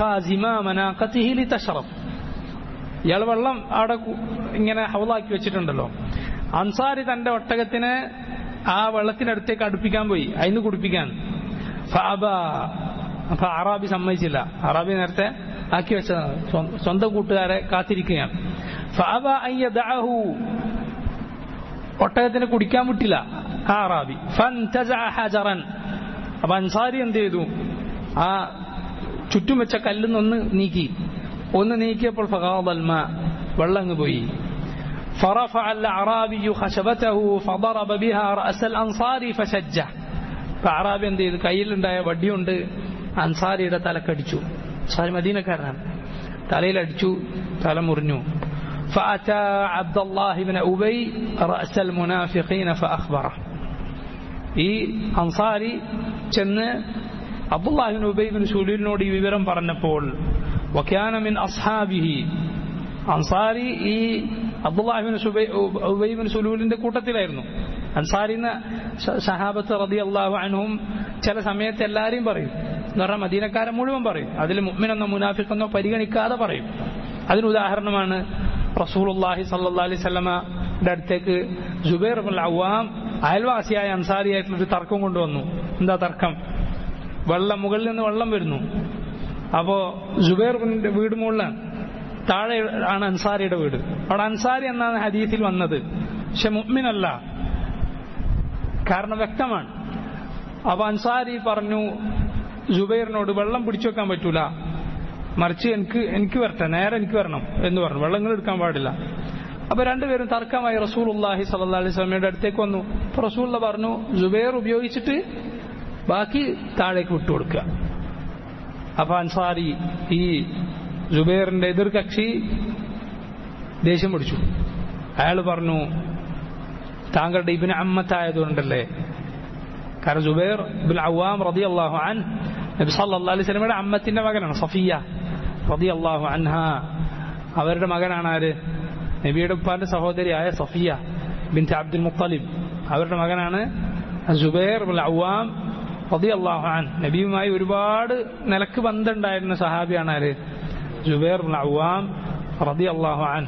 ഇയാൾ വെള്ളം അവിടെ ഇങ്ങനെ ഹൗലാക്കി വെച്ചിട്ടുണ്ടല്ലോ അൻസാരി തന്റെ ഒട്ടകത്തിനെ ആ വെള്ളത്തിനടുത്തേക്ക് അടുപ്പിക്കാൻ പോയി അതിന് കുടിപ്പിക്കാൻ ഫഅബ അപ്പൊ അറാബി സമ്മതിച്ചില്ല അറാബി നേരത്തെ ആക്കി വെച്ചതാണ് സ്വന്തം കൂട്ടുകാരെ കാത്തിരിക്കുകയാണ് ഫഅബ അയ്യദഅഹു ഒട്ടകത്തിന് കുടിക്കാൻ വിട്ടില്ല ആ അറാബി ഫൻതസഅ ഹജറൻ അപ്പൊ അൻസാരി എന്ത് ചെയ്തു ആ ചുറ്റും വെച്ച കല്ലിന്നൊന്ന് നീക്കി ഒന്ന് നീക്കിയപ്പോൾ ഫഗാദൽമ വെള്ളം അങ്ങ് പോയി فرفع الأعرابي خشبته فضرب بها رأس الأنصاري فشجه അറാബി എന്ത് ചെയ്തു കയ്യിലുണ്ടായ വടിയുണ്ട് അൻസാരിയുടെ തലക്കടിച്ചു അൻസാരി മദീനക്കാരനാണ് തലയിലടിച്ചു തല മുറിഞ്ഞു فأتى عبد الله بن أبي رأس المنافقين فأخبره ഈ അൻസാരി ചെന്ന് അബ്ദുല്ലാഹിബിൻ ഉബൈബിൻ സുലൂലിനോട് ഈ വിവരം പറഞ്ഞപ്പോൾ വക്കാന മിൻ അസ്ഹാബിഹി അൻസാരി ഈ അബ്ദുല്ലാഹിബിൻ ഉബൈബിൻ സുലൂലിന്റെ കൂട്ടത്തിലായിരുന്നു അൻസാരിന്ന് സഹാബത്ത് റതി അള്ളാഹു അനഹും ചില സമയത്ത് എല്ലാവരെയും പറയും എന്ന് പറഞ്ഞാൽ മദീനക്കാരൻ മുഴുവൻ പറയും അതിൽ മുഅ്മിനെന്നോ മുനാഫിക്കെന്നോ പരിഗണിക്കാതെ പറയും അതിന് ഉദാഹരണമാണ് റസൂലുള്ളാഹി സല്ലല്ലാഹു അലൈഹി വസല്ലമയുടെ അടുത്തേക്ക് ജുബൈർ ബിൻ അവ്വാം അയൽവാസിയായ അൻസാരിയായിട്ടുള്ള ഒരു തർക്കം കൊണ്ടുവന്നു എന്താ തർക്കം വെള്ളം മുകളിൽ നിന്ന് വെള്ളം വരുന്നു അപ്പോ ജുബൈറിന്റെ വീട് മുകളിലാണ് താഴെ ആണ് അൻസാരിയുടെ വീട് അവിടെ അൻസാരി എന്നാണ് ഹദീസിൽ വന്നത് പക്ഷെ മുഅ്മിനല്ല കാരണം വ്യക്തമാണ് അപ്പൊ അൻസാരി പറഞ്ഞു ജുബൈറിനോട് വെള്ളം പിടിച്ചു വെക്കാൻ പറ്റൂല മറിച്ച് എനിക്ക് എനിക്ക് വരട്ടെ നേരെ എനിക്ക് വരണം എന്ന് പറഞ്ഞു വെള്ളങ്ങൾ എടുക്കാൻ പാടില്ല അപ്പൊ രണ്ടുപേരും തർക്കമായി റസൂൽ അള്ളാഹി സല്ലാ അലൈഹി സ്വലമയുടെ അടുത്തേക്ക് വന്നു അപ്പൊ റസൂള്ള പറഞ്ഞു ജുബൈർ ഉപയോഗിച്ചിട്ട് ബാക്കി താഴേക്ക് വിട്ടുകൊടുക്കുക അപ്പൊ അൻസാരി ഈ ജുബൈറിന്റെ എതിർകക്ഷി ദേഷ്യം പിടിച്ചു അയാൾ പറഞ്ഞു താങ്കളുടെ ഇബിന് അമ്മത്തായതുകൊണ്ടല്ലേ കാരണം ജുബൈർ ബിൻ അവാം റതി അള്ളാഹു അൻ നബി സല്ലല്ലാഹു അലൈഹി വസല്ലമയുടെ അമ്മത്തിന്റെ മകനാണ് സഫിയ റതി അള്ളാഹു അൻഹ അവരുടെ മകനാണ് ആര് നബിയുടെ ഉപ്പാന്റെ സഹോദരിയായ സഫിയ ബിൻ അബ്ദുൽ മുത്തലിബ് അവരുടെ മകനാണ് ജുബൈർ ബിൻ അവാം റതി അള്ളാഹു അൻ നബിയുമായി ഒരുപാട് നിലക്ക് ബന്ധമുണ്ടായിരുന്ന സഹാബിയാണ് ആര് ജുബൈർ ബിൻ അവാം റതി അള്ളാഹു അൻ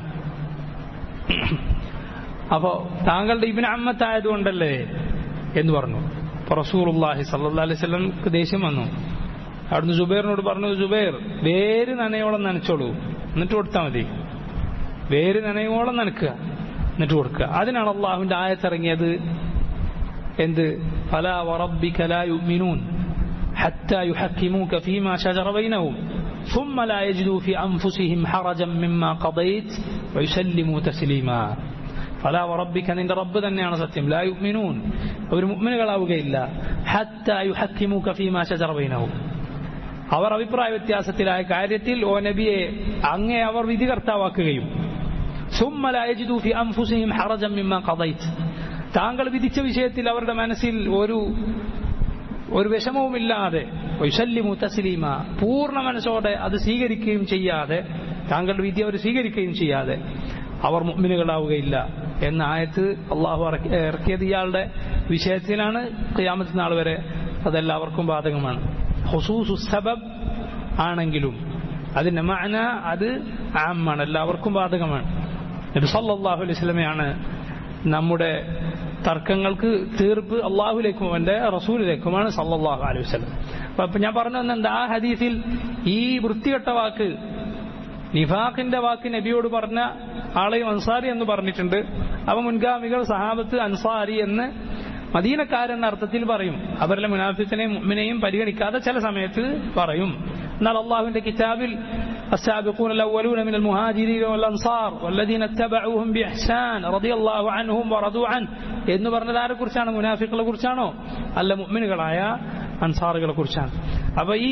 അപ്പോ താങ്കളുടെ ഇബിന് അമ്മത്തായതുകൊണ്ടല്ലേ എന്ന് പറഞ്ഞു അപ്പൊ റസൂർഹി സല്ലാ അലൈഹി സ്വലംക്ക് ദേഷ്യം വന്നു അവിടുന്ന് ജുബൈറിനോട് പറഞ്ഞു ജുബൈർ വേര് നനയോളം നനച്ചോളൂ എന്നിട്ട് കൊടുത്താൽ മതി വേര് നനയോളം നനക്കുക എന്നിട്ട് കൊടുക്കുക അതിനാണ് അള്ളാഹുവിന്റെ ആയത്തിറങ്ങിയത് എന്ത് ഫല വറബിക ലാ യുഅ്മിനൂൻ حتى يحكموك فيما شجر بينهم ثم لا يجدوا في أنفسهم حرجا مما قضيت ويسلموا تسليما فلا وربك നിന്റെ റബ്ബ് തന്നെയാണ് സത്യം ലാ യുഅ്മിനൂൻ അവർ മുഅ്മിനുകളാവുകയില്ല حتى يحكموك فيما شجر بينهم അവർ അഭിപ്രായ വ്യത്യാസത്തിലായ കാര്യത്തിൽ ഓ നബിയെ അങ്ങേ അവർ വിധികർത്താവാക്കുകയും ثم لا يجدوا في أنفسهم حرجا مما قضيت താങ്കൾ വിധിച്ച വിഷയത്തിൽ അവരുടെ മനസ്സിൽ ഒരു ഒരു വിഷമവുമില്ലാതെ വൈശല്യമു തസ്ലീമ പൂർണ്ണ മനസ്സോടെ അത് സ്വീകരിക്കുകയും ചെയ്യാതെ താങ്കളുടെ വിധി അവർ സ്വീകരിക്കുകയും ചെയ്യാതെ അവർ മുഅ്മിനുകളാവുകയില്ല എന്ന ആയത്ത് അള്ളാഹു ഇറക്കിയത് ഇയാളുടെ വിഷയത്തിലാണ് ഖിയാമത്ത് നാൾ വരെ അതെല്ലാവർക്കും ബാധകമാണ് ഹുസൂസു സബബ് ആണെങ്കിലും അതിന്റെ മാന അത് ആമാണ് എല്ലാവർക്കും ബാധകമാണ് നബി സല്ലല്ലാഹു അലൈഹി വസല്ലമയാണ് നമ്മുടെ തർക്കങ്ങൾക്ക് തീർപ്പ് അള്ളാഹുലേക്കും അവന്റെ റസൂലിലേക്കുമാണ് സല്ലല്ലാഹു അലൈഹി വസല്ലം അപ്പൊ ഞാൻ പറഞ്ഞു എന്താ ആ ഹദീസിൽ ഈ വൃത്തികെട്ട വാക്ക് നിഫാഖിന്റെ വാക്ക് നബിയോട് പറഞ്ഞ ആളെയും അൻസാരി എന്ന് പറഞ്ഞിട്ടുണ്ട് അവ മുൻഗാമികൾ സഹാബത്ത് അൻസാരി എന്ന് മദീനക്കാരെന്ന അർത്ഥത്തിൽ പറയും അവരിലെ മുനാഫിത്തിനെയും മുഅ്മിനെയും പരിഗണിക്കാതെ ചില സമയത്ത് പറയും എന്നാൽ അള്ളാഹുവിന്റെ കിതാബിൽ السابقون الأولون من المهاجرين والأنصار والذين اتبعوهم بإحسان رضي الله عنهم ورضوا عنه എന്ന് പറഞ്ഞത് ആരെ കുറിച്ചാണ് മുനാഫിക്കുകളെ കുറിച്ചാണോ അല്ല മുഅ്മിനുകളായ അൻസാറുകളെ കുറിച്ചാണ് അപ്പൊ ഈ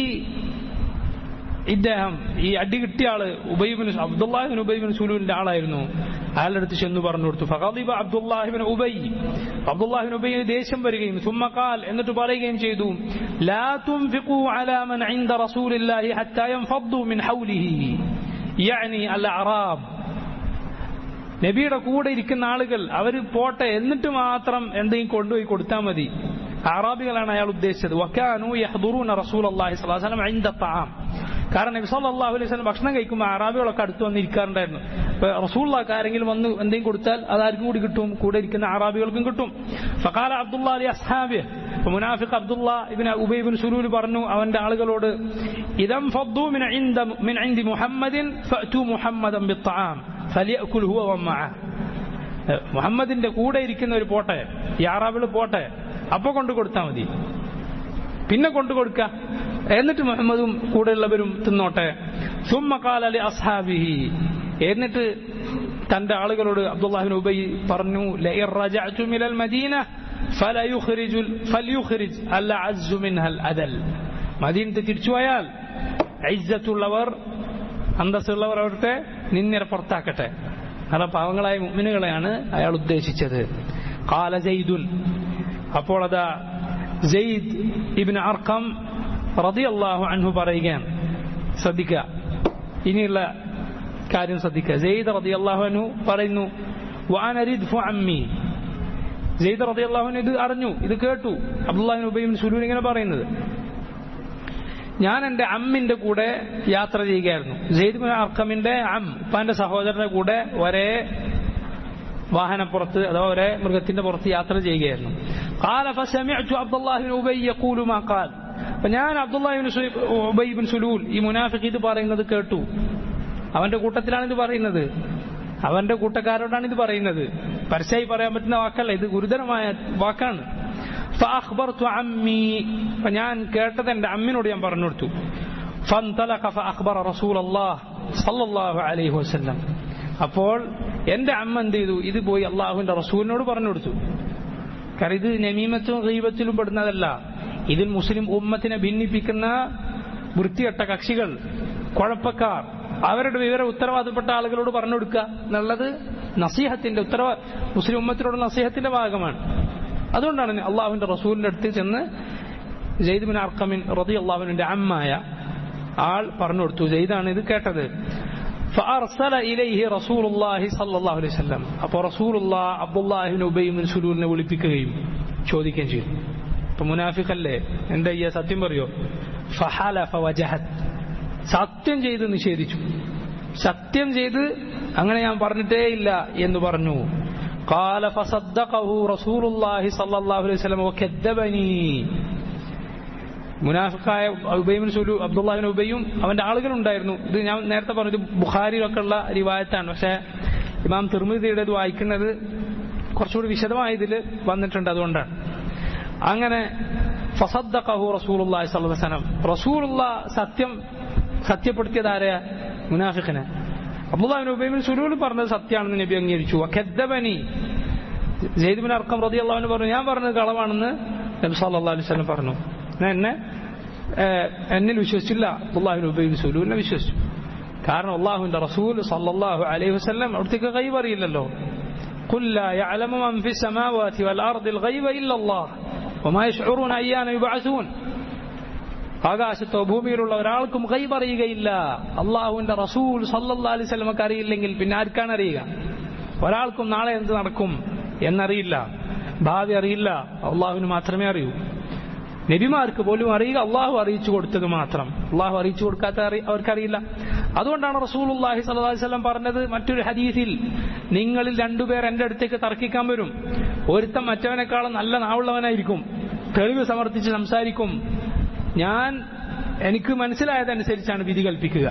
ഇദ്ദേഹം ഈ അടി കിട്ടിയ ആള് ഉബൈബിന് അബ്ദുല്ലാഹിബിൻ ഉബൈബിൻ സുലൂലിന്റെ ആളായിരുന്നു അയാളുടെ അടുത്ത് ചെന്ന് പറഞ്ഞു കൊടുത്തു ഫഖാദിബ അബ്ദുല്ലാഹിബിൻ ഉബൈ അബ്ദുല്ലാഹിബിൻ ഉബൈന് ദേഷ്യം വരികയും സുമ്മക്കാൽ എന്നിട്ട് പറയുകയും ചെയ്തു ലാ തുൻഫിഖു അലാ മൻ ഇൻദ റസൂലില്ലാഹി ഹത്താ യൻഫദ്ദു മിൻ ഹൗലിഹി യഅനി അൽ അറാബ് നബിയുടെ കൂടെ ഇരിക്കുന്ന ആളുകൾ അവർ പോട്ടെ എന്നിട്ട് മാത്രം എന്തെങ്കിലും കൊണ്ടുപോയി കൊടുത്താൽ മതി അറാബികളാണ് അയാൾ ഉദ്ദേശിച്ചത് വക്കാനു യഹ്ദുറൂന റസൂൽ അള്ളാഹി സ്വലാസ്ലം ഐന്ദ താം കാരണം നബി സല്ലല്ലാഹു അലൈഹി വസല്ലം ഭക്ഷണം കഴിക്കുമ്പോൾ അറാബികളൊക്കെ അടുത്ത് വന്ന് ഇരിക്കാറുണ്ടായിരുന്നു ഇപ്പൊ റസൂള്ളാക്ക് ആരെങ്കിലും വന്ന് എന്തെങ്കിലും കൊടുത്താൽ അതാർക്കും കൂടി കിട്ടും കൂടെ ഇരിക്കുന്ന അറാബികൾക്കും കിട്ടും ഫഖാല അബ്ദുള്ള അലി അസ്ഹാബി മുനാഫിഖ് അബ്ദുള്ള ഇബ്നു ഉബൈ ഇബ്നു സുലൂൽ പറഞ്ഞു അവന്റെ ആളുകളോട് ഇദം ഫദ്ദു മിൻ ഇൻദ മിൻ ഇൻദി മുഹമ്മദിൻ ഫഅതു മുഹമ്മദൻ ബിത്ത്ആം ഫലിയഅകുൽ ഹുവ വമഅ മുഹമ്മദിന്റെ കൂടെ ഇരിക്കുന്ന ഒരു പോട്ടെ ഈ അറാബികൾ പോട്ടെ അപ്പൊ കൊണ്ടു കൊടുത്താൽ മതി പിന്നെ കൊണ്ടു കൊടുക്ക എന്നിട്ട് മുഹമ്മദും കൂടെയുള്ളവരും തിന്നോട്ടെ സുമ്മക്കാലി അസ്ഹാബിഹി എന്നിട്ട് തന്റെ ആളുകളോട് അബ്ദുല്ലാഹിബിൻ ഉബൈ പറഞ്ഞു മിനൽ മദീന മദീനത്ത് തിരിച്ചു പോയാൽ ഐസത്തുള്ളവർ അന്തസ്സുള്ളവർ അവരുടെ നിന്നിരെ പുറത്താക്കട്ടെ നല്ല പാവങ്ങളായ മുഅ്മിനുകളെയാണ് അയാൾ ഉദ്ദേശിച്ചത് കാല ജയ്ദുൻ അപ്പോൾ അതാ ജയ്ദ് ഇബ്നു അർഖം റളിയല്ലാഹു അൻഹു പറയുകയാണ് ശ്രദ്ധിക്കുക ഇനിയുള്ള കാര്യം ശ്രദ്ധിക്കുക ജയ്ദ് റളിയല്ലാഹു അൻഹു പറയുന്നു വഅന റിദ്ഫു അമ്മി ജയ്ദ് റളിയല്ലാഹു അൻഹു ഇത് അറിഞ്ഞു ഇത് കേട്ടു അബ്ദുല്ലാഹിബ്നു ഉബൈ ബിൻ സുലൂൻ ഇങ്ങനെ പറയുന്നത് ഞാൻ എൻ്റെ അമ്മിന്റെ കൂടെ യാത്ര ചെയ്യുകയായിരുന്നു ജെയ്ദ് ബിൻ അർക്കമിന്റെ അം ഉപ്പാന്റെ സഹോദരന്റെ കൂടെ ഒരേ വാഹനപ്പുറത്ത് അഥവാ ഒരേ മൃഗത്തിന്റെ പുറത്ത് യാത്ര ചെയ്യുകയായിരുന്നു قال فسمعت عبد الله بن ابي يقول ما قال അപ്പൊ ഞാൻ അബ്ദുല്ലാഹിബിൻ ഉബൈ ബിൻ സുലൂൽ ഈ മുനാഫിഖ് ഇത് പറയുന്നത് കേട്ടു അവന്റെ കൂട്ടത്തിലാണ് ഇത് പറയുന്നത് അവന്റെ കൂട്ടക്കാരോടാണ് ഇത് പറയുന്നത് പരസ്യമായി പറയാൻ പറ്റുന്ന വാക്കല്ല ഇത് ഗുരുതരമായ വാക്കാണ് ഫഅഖ്ബർതു അമ്മി അപ്പൊ ഞാൻ കേട്ടത് എന്റെ അമ്മിനോട് ഞാൻ പറഞ്ഞു കൊടുത്തു فانطلق فأخبر رسول الله صلى الله عليه وسلم അപ്പോൾ എന്റെ അമ്മ എന്ത് ചെയ്തു ഇത് പോയി അള്ളാഹുവിന്റെ റസൂലിനോട് പറഞ്ഞു കൊടുത്തു കാരണം ഇത് നമീമത്തും ഗീബത്തിലും പെടുന്നതല്ല ഇതിൽ മുസ്ലിം ഉമ്മത്തിനെ ഭിന്നിപ്പിക്കുന്ന വൃത്തികെട്ട കക്ഷികൾ കുഴപ്പക്കാർ അവരുടെ വിവര ഉത്തരവാദപ്പെട്ട ആളുകളോട് പറഞ്ഞു കൊടുക്കുക എന്നുള്ളത് നസീഹത്തിന്റെ ഉത്തരവാ മുസ്ലിം ഉമ്മത്തിനോട് നസീഹത്തിന്റെ ഭാഗമാണ് അതുകൊണ്ടാണ് അള്ളാഹുവിന്റെ റസൂലിന്റെ അടുത്ത് ചെന്ന് ജയ്ദ് ബിൻ അർക്കമിൻ റതി അള്ളാഹുവിന്റെ അമ്മായ ആൾ പറഞ്ഞു കൊടുത്തു ജയ്ദാണ് ഇത് കേട്ടത് فأرسل إليه رسول الله صلى الله عليه وسلم അപ്പോൾ റസൂലുള്ള അബ്ദുല്ലാഹിബിൻ ഉബൈ ബിൻ സുലൂലിനെ വിളിപ്പിക്കുകയും ചോദിക്കുകയും ചെയ്തു ഇപ്പൊ മുനാഫിഖല്ലേ എന്താ ഈ സത്യം പറയോ ഫഹലഫ വജഹത് സത്യം ചെയ്ത് നിഷേധിച്ചു സത്യം ചെയ്ത് അങ്ങനെ ഞാൻ പറഞ്ഞിട്ടേ ഇല്ല എന്ന് പറഞ്ഞു قال فصدقه رسول الله صلى الله عليه وسلم وكذبني മുനാഫിക്കായ ഉബൈബിൻ സുലു അബ്ദുല്ലാഹിബിൻ ഉബൈയും അവന്റെ ആളുകളുണ്ടായിരുന്നു ഇത് ഞാൻ നേരത്തെ പറഞ്ഞു ഇത് ബുഖാരിയിലൊക്കെ ഉള്ള റിവായത്താണ് പക്ഷെ ഇമാം തിർമിതിയുടെ ഇത് വായിക്കുന്നത് കുറച്ചുകൂടി വിശദമായ ഇതിൽ വന്നിട്ടുണ്ട് അതുകൊണ്ടാണ് അങ്ങനെ ഫസദ്ദഖഹു റസൂലുള്ളാഹി സ്വല്ലല്ലാഹു അലൈഹി വസല്ലം റസൂലുള്ള സത്യം സത്യപ്പെടുത്തിയത് ആരെയാ മുനാഫിഖിനെ അബ്ദുല്ലാഹിബിൻ ഉബൈബിൻ സുലൂൽ പറഞ്ഞത് സത്യമാണെന്ന് നബി അംഗീകരിച്ചു വഖദ്ദബനി ജയ്ദ് ബിൻ അർഖം റളിയല്ലാഹു അൻഹു പറഞ്ഞു ഞാൻ പറഞ്ഞത് കളവാണെന്ന് നബി സല്ലല്ലാഹു അലൈഹി വസല്ലം പറഞ്ഞു എന്നെ എന്നിൽ വിശ്വസിച്ചില്ല അള്ളാഹുവിൻ ഉബൈബിൻ സുലൂലിനെ വിശ്വസിച്ചു കാരണം അള്ളാഹുവിന്റെ റസൂൽ സല്ലല്ലാഹു അലൈഹി വസല്ലം അവിടത്തേക്ക് ഗൈബ് അറിയില്ലല്ലോ قل لا يعلم من في السماوات والأرض الغيب إلا الله وما يشعرون أيان يبعثون ആകാശത്തോ ഭൂമിയിലുള്ള ഒരാൾക്കും ഗൈബ് അറിയുകയില്ല അള്ളാഹുവിന്റെ റസൂൽ സല്ലല്ലാ അലൈഹി സ്വലമക്ക് അറിയില്ലെങ്കിൽ പിന്നെ ആർക്കാണ് അറിയുക ഒരാൾക്കും നാളെ എന്ത് നടക്കും എന്നറിയില്ല ഭാവി അറിയില്ല അള്ളാഹുവിന് മാത്രമേ അറിയൂ നബിമാർക്ക് പോലും അറിയുക അള്ളാഹു അറിയിച്ചു കൊടുത്തത് മാത്രം അള്ളാഹു അറിയിച്ചു കൊടുക്കാത്ത അവർക്കറിയില്ല അതുകൊണ്ടാണ് റസൂലുല്ലാഹി സല്ലല്ലാഹി വസല്ലം പറഞ്ഞത് മറ്റൊരു ഹദീസിൽ നിങ്ങളിൽ രണ്ടുപേർ എൻ്റെ അടുത്തേക്ക് തർക്കിക്കാൻ വരും ഒരുത്തൻ മറ്റവനേക്കാളും നല്ല നാവുള്ളവനായിരിക്കും തെളിവ് സമർത്ഥിച്ച് സംസാരിക്കും ഞാൻ എനിക്ക് മനസ്സിലായതനുസരിച്ചാണ് വിധി കൽപ്പിക്കുക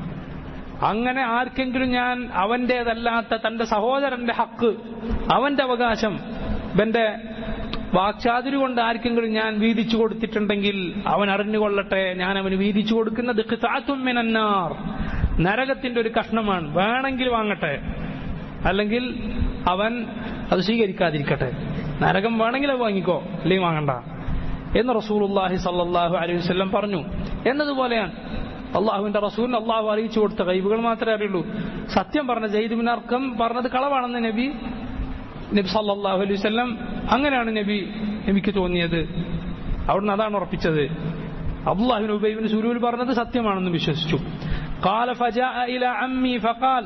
അങ്ങനെ ആർക്കെങ്കിലും ഞാൻ അവന്റേതല്ലാത്ത തന്റെ സഹോദരന്റെ ഹക്ക് അവന്റെ അവകാശം ഇവന്റെ വാക്ചാതുരി കൊണ്ട് ആർക്കെങ്കിലും ഞാൻ വീതിച്ചു കൊടുത്തിട്ടുണ്ടെങ്കിൽ അവൻ അറിഞ്ഞുകൊള്ളട്ടെ ഞാൻ അവന് വീതിച്ചു കൊടുക്കുന്നത് മിനന്നാർ നരകത്തിന്റെ ഒരു കഷ്ണമാണ് വേണമെങ്കിൽ വാങ്ങട്ടെ അല്ലെങ്കിൽ അവൻ അത് സ്വീകരിക്കാതിരിക്കട്ടെ നരകം വേണമെങ്കിൽ അത് വാങ്ങിക്കോ അല്ലെങ്കിൽ വാങ്ങണ്ട എന്ന് റസൂലുല്ലാഹി സല്ലാഹു അലൈഹി വല്ലം പറഞ്ഞു എന്നതുപോലെയാണ് അള്ളാഹുവിന്റെ റസൂലിന് അള്ളാഹു അറിയിച്ചു കൊടുത്ത കൈബുകൾ മാത്രമേ അറിയുള്ളൂ സത്യം പറഞ്ഞ ജയ്ദുബിനർക്കം പറഞ്ഞത് കളവാണെന്ന് നബി നബി സല്ലാഹു അലൈഹി വല്ലം അങ്ങനെയാണ് നബി നബിക്ക് തോന്നിയത് അവിടുന്ന് അതാണ് ഉറപ്പിച്ചത് അബ്ദുല്ലാഹിബിൻ ഉബൈബിൻ സുരൂൽ പറഞ്ഞത് സത്യമാണെന്ന് വിശ്വസിച്ചു قال فجاء إلى عمي فقال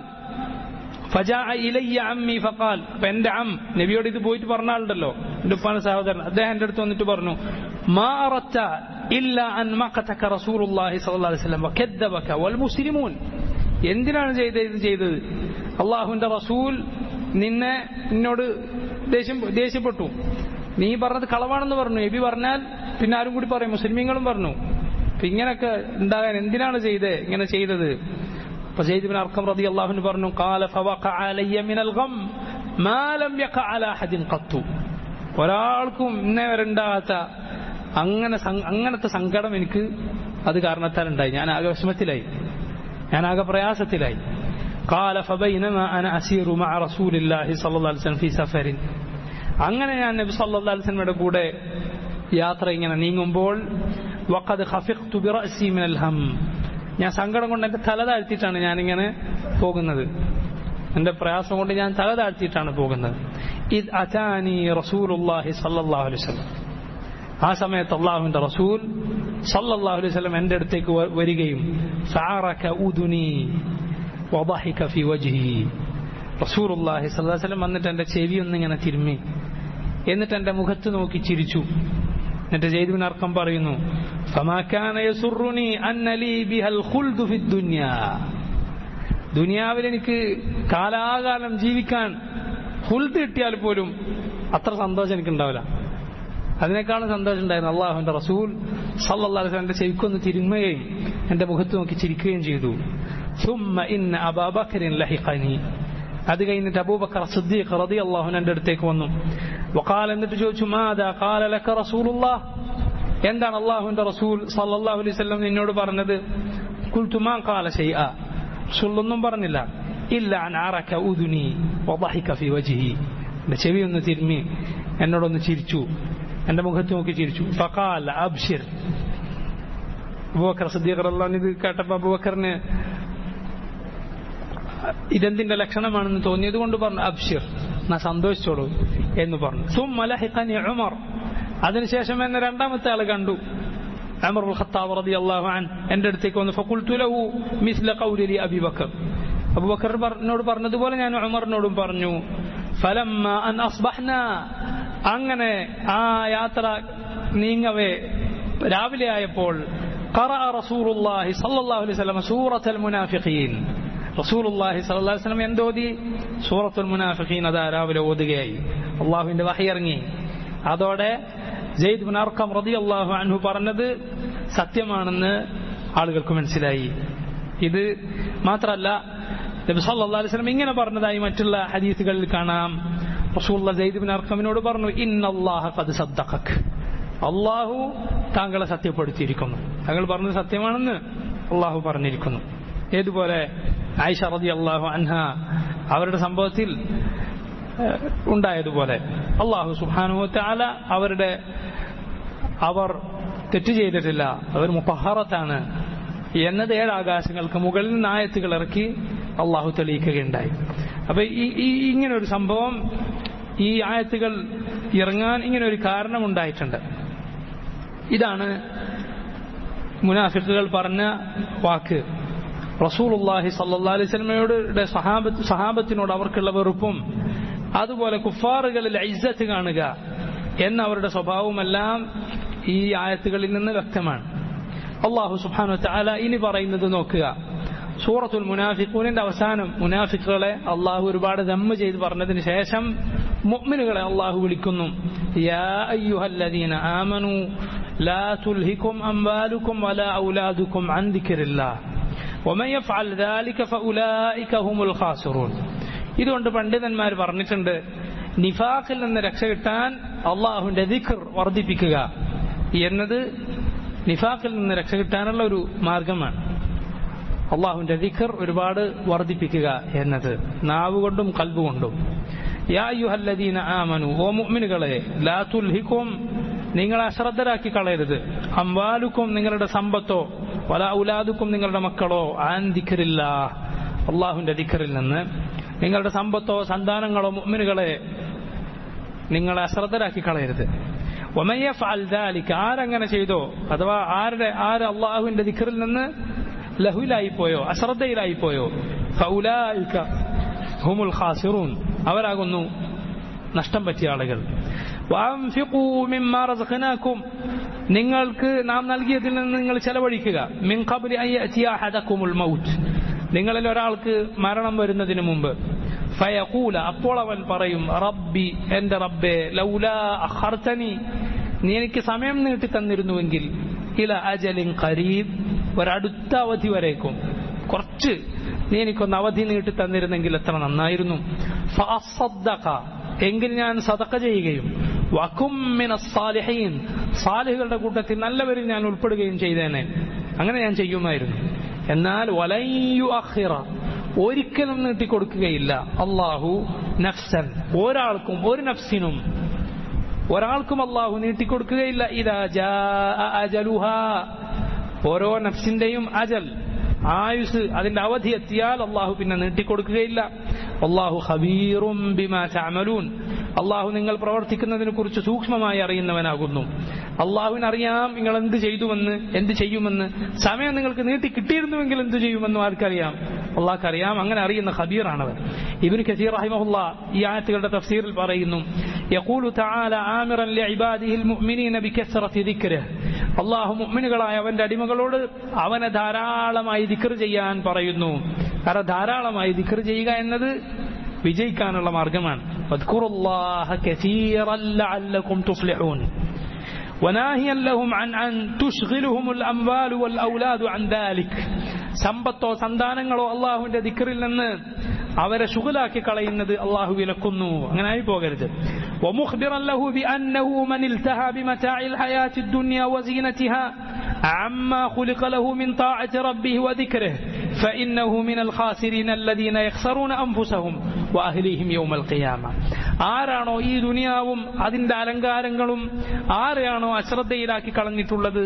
فجاء إلي عمي فقال അപ്പൊ എന്റെ അം നബിയോട് ഇത് പോയിട്ട് പറഞ്ഞ ആളുണ്ടല്ലോ എന്റെ ഉപ്പാന സഹോദരൻ അദ്ദേഹം എന്റെ അടുത്ത് വന്നിട്ട് പറഞ്ഞു ما أردت إلا أن مقتك رسول الله صلى الله عليه وسلم وكذبك والمسلمون എന്തിനാണ് ചെയ്തത് ഇത് ചെയ്തത് അള്ളാഹുവിന്റെ റസൂൽ നിന്നെ നിന്നോട് ദേഷ്യം ദേഷ്യപ്പെട്ടു നീ പറഞ്ഞത് കളവാണെന്ന് പറഞ്ഞു എബി പറഞ്ഞാൽ പിന്നെ ആരും കൂടി പറയും മുസ്ലിമീങ്ങളും പറഞ്ഞു അപ്പൊ ഇങ്ങനൊക്കെ ഉണ്ടാകാൻ എന്തിനാണ് ചെയ്തത് ഇങ്ങനെ ചെയ്തത് അപ്പൊ ജയ്ദിബിൻ അർക്കം റതി അള്ളാഹുന് പറഞ്ഞു കാല മിനൽ ഗം മാ ലം യഖ അലാ അഹദിൻ ഖത്തു ഒരാൾക്കും ഇന്നേ വരെ ഉണ്ടാകാത്ത അങ്ങനെ അങ്ങനത്തെ സങ്കടം എനിക്ക് അത് കാരണത്താൽ ഉണ്ടായി ഞാൻ ആകെ വിഷമത്തിലായി ഞാൻ ആകെ പ്രയാസത്തിലായി قال فبينما انا اسير مع رسول الله صلى الله عليه وسلم في سفر അങ്ങനെ ഞാൻ നബി സല്ലല്ലാഹു അലൈഹി വസല്ലമയുടെ കൂടെ യാത്ര ഇങ്ങനെ നീങ്ങുമ്പോൾ വഖദ് ഖഫിഖ്തു ബിറഅസി മിനൽ ഹം ഞാൻ സങ്കടം കൊണ്ട് എൻ്റെ തല താഴ്ത്തിയിട്ടാണ് ഞാനിങ്ങനെ പോകുന്നത് എൻ്റെ പ്രയാസം കൊണ്ട് ഞാൻ തല താഴ്ത്തിയിട്ടാണ് പോകുന്നത് ഇത് അതാനി റസൂലുല്ലാഹി സല്ലല്ലാഹു അലൈഹി വസല്ലം ആ സമയത്ത് അള്ളാഹുവിന്റെ റസൂൽ സല്ലല്ലാഹു അലൈഹി വസല്ലം എൻ്റെ അടുത്തേക്ക് വ- വരികയും ഫഅറക ഉദുനി വضحك في وجهي റസൂലുള്ളാഹി സ്വല്ലല്ലാഹു അലൈഹി വസല്ലം വന്നിട്ട് എൻ്റെ ചെവി ഒന്നിങ്ങനെ തിരുമ്മി എന്നിട്ട് എൻ്റെ മുഖത്ത് നോക്കി ചിരിച്ചു എന്നിട്ട് ജയ്ദ് ബിൻ അർക്കം പറയുന്നു فما كان يسرني أن لي بها الخلد في الدنيا ദുനിയാവിൽ എനിക്ക് കാലാകാലം ജീവിക്കാൻ ഹുൽത്ത് കിട്ടിയാൽ പോലും അത്ര സന്തോഷം എനിക്കുണ്ടാവില്ല അതിനേക്കാളും സന്തോഷം ഉണ്ടായിരുന്നു അള്ളാഹുവിന്റെ റസൂൽ സല്ലല്ലാഹു അലൈഹി വസല്ലം എൻ്റെ ചെവിക്കൊന്ന് തിരുമുകയും എൻ്റെ മുഖത്ത് നോക്കി ചിരിക്കുകയും ചെയ്തു ثم إن أبا بكر لحقني അത് കഴിഞ്ഞിട്ട് അബൂബക്കർ സിദ്ദീഖ് റളിയല്ലാഹു അൻഹു എൻ്റെ അടുത്തേക്ക് വന്നു വഖാല എന്നിട്ട് ചോദിച്ചു മാദാ ഖാല ലക റസൂലുള്ളാഹ് എന്താണ് അള്ളാഹുവിന്റെ റസൂൽ സല്ലല്ലാഹു അലൈഹി വസല്ലം നിന്നോട് പറഞ്ഞത് ഖുൽതു മാ ഖാല ശൈഅ റസൂലൊന്നും പറഞ്ഞില്ല ഇല്ല അൻ അറക ഉദുനി വضحك في وجهي എൻ്റെ ചെവി ഒന്ന് തിരുമ്മി എന്നോടൊന്ന് ചിരിച്ചു എൻ്റെ മുഖത്ത് നോക്കി ചിരിച്ചു ഫഖാല അബ്ശിർ അബൂബക്കർ സിദ്ദീഖ് റളിയല്ലാഹു അൻഹു ഇത് കേട്ടപ്പോൾ അബൂബക്കറിന് ഇതെന്തിന്റെ ലക്ഷണമാണെന്ന് തോന്നിയത് കൊണ്ട് പറഞ്ഞു അബ്ഷിർ എന്നാ സന്തോഷിച്ചോളൂ എന്ന് പറഞ്ഞു സുമ്മ ലഹിഖനി ഉമർ അതിനുശേഷം എന്നെ രണ്ടാമത്തെ ആള് കണ്ടു അമർ ഖത്താബ് റളിയല്ലാഹു അൻ എൻ്റെ അടുത്തേക്ക് വന്നു ഫഖുൽതു ലഹു മിസ്ല ഖൗലി ലി അബി ബക്കർ അബൂബക്കർ പറഞ്ഞോട് പറഞ്ഞതുപോലെ ഞാൻ ഉമറിനോടും പറഞ്ഞു ഫലമ്മ അൻ അസ്ബഹ്ന അങ്ങനെ ആ യാത്ര നീങ്ങവേ രാവിലെ ആയപ്പോൾ قرأ رسول الله صلى الله عليه وسلم سورة المنافقين റസൂലുള്ളാഹി സ്വല്ലല്ലാഹു അലൈഹി വസല്ലം എന്തോതി സൂറത്തുൽ മുനാഫിഖീൻ അതാ രാവിലെ ഓതുകയായി അള്ളാഹുവിന്റെ വഹി ഇറങ്ങി അതോടെ ജയ്ദ് ബിൻ അർഖം റളിയല്ലാഹു അൻഹു പറഞ്ഞത് സത്യമാണെന്ന് ആളുകൾക്ക് മനസ്സിലായി ഇത് മാത്രമല്ല നബി സല്ലല്ലാഹു അലൈഹി വസല്ലം ഇങ്ങനെ പറഞ്ഞതായി മറ്റുള്ള ഹദീസുകളിൽ കാണാം റസൂലുള്ള ജയ്ദ് ബിൻ അർഖമിനോട് പറഞ്ഞു ഇന്നല്ലാഹ ഖദ് സദ്ദഖക് അള്ളാഹു താങ്കളെ സത്യപ്പെടുത്തിയിരിക്കുന്നു താങ്കൾ പറഞ്ഞത് സത്യമാണെന്ന് അള്ളാഹു പറഞ്ഞിരിക്കുന്നു ഏതുപോലെ ആയിഷ റതി അള്ളാഹു അൻഹ അവരുടെ സംഭവത്തിൽ ഏഹ്, ഉണ്ടായതുപോലെ അള്ളാഹു സുഹാനുഭവത്തെ ആല അവരുടെ അവർ തെറ്റ് ചെയ്തിട്ടില്ല അവർ മുപ്പഹറത്താണ് എന്നത് ഏഴ് ആകാശങ്ങൾക്ക് മുകളിൽ നിന്ന് ആയത്തുകൾ ഇറക്കി അള്ളാഹു തെളിയിക്കുകയുണ്ടായി അപ്പൊ ഈ ഈ- ഇങ്ങനെ ഒരു സംഭവം ഈ ആയത്തുകൾ ഇറങ്ങാൻ ഇങ്ങനെ ഒരു കാരണമുണ്ടായിട്ടുണ്ട് ഇതാണ് മുനാഫിക്കുകൾ പറഞ്ഞ വാക്ക് റസൂലുള്ളാഹി സല്ലല്ലാഹു അലൈഹി വസല്ലമയോട് സഹാബത്ത് സഹാബത്തിനോട് അവർക്കുള്ള വെറുപ്പും അതുപോലെ കുഫാറുകളിൽ ഇസ്സത്ത് കാണുക എന്ന അവരുടെ സ്വഭാവമെല്ലാം ഈ ആയത്തുകളിൽ നിന്ന് വ്യക്തമാണ് അള്ളാഹു സുബ്ഹാനഹു വതആല ഇനി പറയുന്നത് നോക്കുക സൂറത്തുൽ മുനാഫിഖൂനിന്റെ അവസാനം മുനാഫിക്കുകളെ അള്ളാഹു ഒരുപാട് ദമ്മ് ചെയ്ത് പറഞ്ഞതിന് ശേഷം മുഅ്മിനുകളെ അള്ളാഹു വിളിക്കുന്നു യാ അയ്യുഹല്ലദീന ആമനു ലാ തുൽഹിക്കും അംവാലുക്കും വലാ ഔലാദുക്കും അൻ ദിക്രില്ലാഹ് ومن يفعل ذلك فأولئك هم الخاسرون ഇതുകൊണ്ട് പണ്ഡിതന്മാർ പറഞ്ഞിട്ടുണ്ട് നിഫാഖിൽ നിന്ന് രക്ഷ കിട്ടാൻ അള്ളാഹുവിന്റെ ദിഖർ വർദ്ധിപ്പിക്കുക എന്നത് നിഫാഖിൽ നിന്ന് രക്ഷ കിട്ടാനുള്ള ഒരു മാർഗമാണ് അള്ളാഹുവിന്റെ ദിഖർ ഒരുപാട് വർദ്ധിപ്പിക്കുക എന്നത് നാവ് കൊണ്ടും കൽബ് കൊണ്ടും യാ യുഹല്ലദീന ആമനു ഓ മുഅ്മിനുകളെ ലാ തുൽഹിക്കും നിങ്ങൾ അശ്രദ്ധരാക്കി കളയരുത് അംവാലുക്കും നിങ്ങളുടെ സമ്പത്തോ വല ഔലാദുക്കും നിങ്ങളുടെ മക്കളോ ആൻ ദിഖറില്ല അള്ളാഹുവിന്റെ ദിഖറിൽ നിന്ന് നിങ്ങളുടെ സമ്പത്തോ സന്താനങ്ങളോ മുഅ്മിനുകളെ നിങ്ങളെ അശ്രദ്ധരാക്കി കളയരുത് ഒമയ്യ ഫാൽദാലിക്ക് ആരങ്ങനെ ചെയ്തോ അഥവാ ആരുടെ ആര് അള്ളാഹുവിന്റെ ദിഖറിൽ നിന്ന് ലഹുലായിപ്പോയോ അശ്രദ്ധയിലായിപ്പോയോ ഫൗലായിക്ക ഹുമുൽ ഖാസിറൂൻ അവരാകുന്നു നഷ്ടം പറ്റിയ ആളുകൾ വഅൻഫിഖൂ മിമ്മാ റസഖനാകും നിങ്ങൾക്ക് നാം നൽകിയതിൽ നിന്ന് നിങ്ങൾ ചെലവഴിക്കുക മിൻ ഖബ്ലി അൻ യഅതിയ അഹദകുമുൽ മൗത്ത് നിങ്ങളിൽ ഒരാൾക്ക് മരണം വരുന്നതിന് മുമ്പ് ഫയഖൂല അപ്പോൾ അവൻ പറയും റബ്ബി എന്റെ റബ്ബേ ലൗലാ അഖർതനി നീ എനിക്ക് സമയം നീട്ടി തന്നിരുന്നുവെങ്കിൽ ഇല അജലിൻ ഖരീബ് ഒരടുത്ത അവധി വരേക്കും കുറച്ച് നീ എനിക്കൊന്ന് അവധി നീട്ടി തന്നിരുന്നെങ്കിൽ എത്ര നന്നായിരുന്നു ഫഅസ്സദ്ദഖ എങ്കിൽ ഞാൻ സദഖ ചെയ്യുകയും വകും മിന സാലിഹീൻ സാലിഹുകളുടെ കൂട്ടത്തിൽ നല്ലവരിൽ ഞാൻ ഉൾപ്പെടുകയും ചെയ്തേനെ അങ്ങനെ ഞാൻ ചെയ്യുമായിരുന്നു എന്നാൽ വലയ്യു അഖിറ ഒരിക്കലും നീട്ടിക്കൊടുക്കുകയില്ല അള്ളാഹു നഫ്സൻ ഒരാൾക്കും ഒരു നഫ്സിനും ഒരാൾക്കും അള്ളാഹു നീട്ടിക്കൊടുക്കുകയില്ല ഇതാ ജാ അജലുഹ ഓരോ നഫ്സിന്റെയും അജൽ ആയുസ് അതിന്റെ അവധി എത്തിയാൽ അള്ളാഹു പിന്നെ നീട്ടിക്കൊടുക്കുകയില്ല അള്ളാഹു ഹബീറും ബിമാ ചാമലൂൻ അള്ളാഹു നിങ്ങൾ പ്രവർത്തിക്കുന്നതിനെ കുറിച്ച് സൂക്ഷ്മമായി അറിയുന്നവനാകുന്നു അള്ളാഹുവിന് അറിയാം നിങ്ങൾ എന്ത് ചെയ്തുവെന്ന് എന്ത് ചെയ്യുമെന്ന് സമയം നിങ്ങൾക്ക് നീട്ടി കിട്ടിയിരുന്നുവെങ്കിൽ എന്ത് ചെയ്യുമെന്നും ആർക്കറിയാം അള്ളാഹ്ക്ക് അറിയാം അങ്ങനെ അറിയുന്ന ഖബീറാണവൻ ഇബിന് കസീർ റഹിമഹുല്ല ഈ ആയത്തുകളുടെ തഫ്സീറിൽ പറയുന്നു يقول تعالى آمرا لعباده المؤمنين بكثرة ذكره അള്ളാഹു മുഅ്മിനുകളായ അവന്റെ അടിമകളോട് അവനെ ധാരാളമായി ദിക്ർ ചെയ്യാൻ പറയുന്നു കാരണം ധാരാളമായി ദിക്ർ ചെയ്യുക എന്നത് വിജയിക്കാനുള്ള മാർഗമാണ് واذكروا الله كثيرا لعلكم تفلحون وناهيا لهم عن أن تشغلهم الأموال والأولاد عن ذلك സമ്പത്തോ സന്താനങ്ങളോ അള്ളാഹുവിന്റെ ദിക്കറിൽ നിന്ന് അവരെ ശുഗലാക്കി കളയുന്നത് അള്ളാഹു വിലക്കുന്നു അങ്ങനെ ആയി പോകരുത് ومخبرا له بأنه من التهى بمتاع الحياة الدنيا وزينتها عما خلق له من طاعة ربه وذكره فإنه من الخاسرين الذين يخسرون أنفسهم وأهليهم يوم القيامة ആരാണോ ഈ ദുനിയാവും അതിന്റെ അലങ്കാരങ്ങളും ആരെയാണോ അശ്രദ്ധയിലാക്കി കളഞ്ഞിട്ടുള്ളത്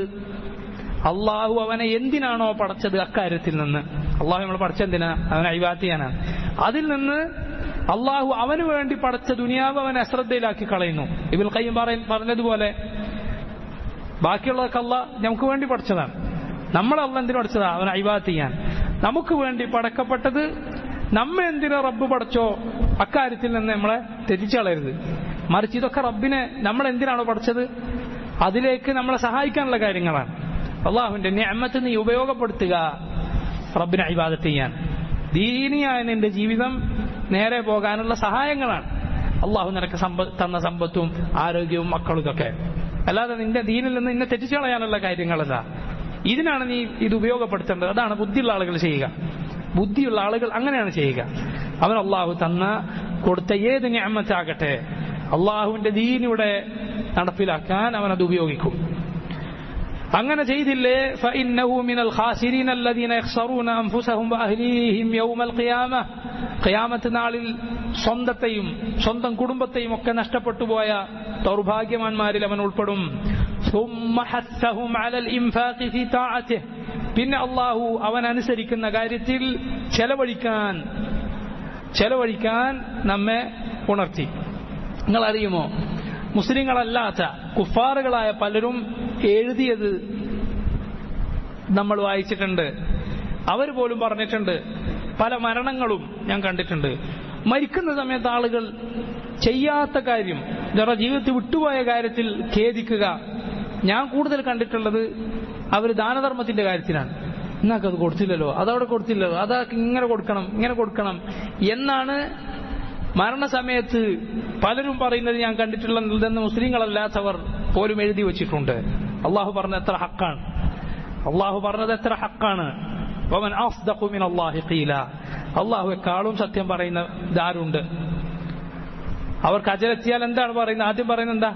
അള്ളാഹു അവനെ എന്തിനാണോ പടച്ചത് അക്കാര്യത്തിൽ നിന്ന് അള്ളാഹു നമ്മൾ പടച്ചെന്തിനാ അവനെ അഴിവാത്ത് ചെയ്യാനാണ് അതിൽ നിന്ന് അള്ളാഹു അവന് വേണ്ടി പടച്ച ദുനിയാവ് അവനെ അശ്രദ്ധയിലാക്കി കളയുന്നു ഇബിൽ കയ്യം പറഞ്ഞതുപോലെ ബാക്കിയുള്ളതൊക്കെ അല്ല നമുക്ക് വേണ്ടി പഠിച്ചതാണ് നമ്മൾ അല്ല എന്തിനു പഠിച്ചതാ അവൻ അഴിവാത്ത് ചെയ്യാൻ നമുക്ക് വേണ്ടി പടക്കപ്പെട്ടത് നമ്മെ എന്തിനോ റബ്ബ് പടച്ചോ അക്കാര്യത്തിൽ നിന്ന് നമ്മളെ തെറ്റിച്ചു കളയരുത് മറിച്ച് ഇതൊക്കെ റബ്ബിനെ നമ്മൾ എന്തിനാണോ പഠിച്ചത് അതിലേക്ക് നമ്മളെ സഹായിക്കാനുള്ള കാര്യങ്ങളാണ് അള്ളാഹുവിന്റെ ഞാമത്ത് നീ ഉപയോഗപ്പെടുത്തുക റബ്ബിനെ അഭിവാദത്ത് ചെയ്യാൻ ദീനിയായ നിന്റെ ജീവിതം നേരെ പോകാനുള്ള സഹായങ്ങളാണ് അള്ളാഹു നിനക്ക് സമ്പ തന്ന സമ്പത്തും ആരോഗ്യവും മക്കളും ഇതൊക്കെ അല്ലാതെ നിന്റെ ദീനിൽ നിന്ന് നിന്നെ തെറ്റിച്ചു കളയാനുള്ള കാര്യങ്ങളല്ല ഇതിനാണ് നീ ഇത് ഉപയോഗപ്പെടുത്തേണ്ടത് അതാണ് ബുദ്ധിയുള്ള ആളുകൾ ചെയ്യുക ബുദ്ധിയുള്ള ആളുകൾ അങ്ങനെയാണ് ചെയ്യുക അവൻ അള്ളാഹു തന്ന കൊടുത്ത ഏത് ഞാമത്താകട്ടെ അള്ളാഹുവിന്റെ ദീനിവിടെ നടപ്പിലാക്കാൻ അവൻ അത് ഉപയോഗിക്കും അങ്ങനെ ചെയ്തില്ലേ فإنه من الخاسرين الذين يخسرون أنفسهم وأهليهم يوم القيامة ഖിയാമത്ത് നാളിൽ സ്വന്തത്തെയും സ്വന്തം കുടുംബത്തെയും ഒക്കെ നഷ്ടപ്പെട്ടു പോയ ദൗർഭാഗ്യവാന്മാരിൽ അവൻ ഉൾപ്പെടും ثم حثهم على الإنفاق في طاعته പിന്നെ അള്ളാഹു അവൻ അനുസരിക്കുന്ന കാര്യത്തിൽ ചെലവഴിക്കാൻ ചെലവഴിക്കാൻ നമ്മെ ഉണർത്തി നിങ്ങൾ അറിയുമോ മുസ്ലിങ്ങളല്ലാത്ത കുഫാറുകളായ പലരും എഴുതിയത് നമ്മൾ വായിച്ചിട്ടുണ്ട് അവർ പോലും പറഞ്ഞിട്ടുണ്ട് പല മരണങ്ങളും ഞാൻ കണ്ടിട്ടുണ്ട് മരിക്കുന്ന സമയത്ത് ആളുകൾ ചെയ്യാത്ത കാര്യം അവരുടെ ജീവിതത്തിൽ വിട്ടുപോയ കാര്യത്തിൽ ഖേദിക്കുക ഞാൻ കൂടുതൽ കണ്ടിട്ടുള്ളത് അവർ ദാനധർമ്മത്തിന്റെ കാര്യത്തിലാണ് എന്നാക്ക് അത് കൊടുത്തില്ലല്ലോ അതവിടെ കൊടുത്തില്ലല്ലോ അതാക്ക് ഇങ്ങനെ കൊടുക്കണം ഇങ്ങനെ കൊടുക്കണം എന്നാണ് മരണസമയത്ത് പലരും പറയുന്നത് ഞാൻ കണ്ടിട്ടുള്ളതെന്ന് മുസ്ലിങ്ങളല്ലാത്തവർ പോലും എഴുതി വെച്ചിട്ടുണ്ട് അള്ളാഹു പറഞ്ഞത് എത്ര ഹക്കാണ് അള്ളാഹു പറഞ്ഞത് എത്ര ഹക്കാണ് അവൻ അള്ളാഹി ഖീല അള്ളാഹുവെക്കാളും സത്യം പറയുന്ന ഇതാരുണ്ട് അവർക്ക് അജലെത്തിയാൽ എന്താണ് പറയുന്നത് ആദ്യം പറയുന്നത് എന്താ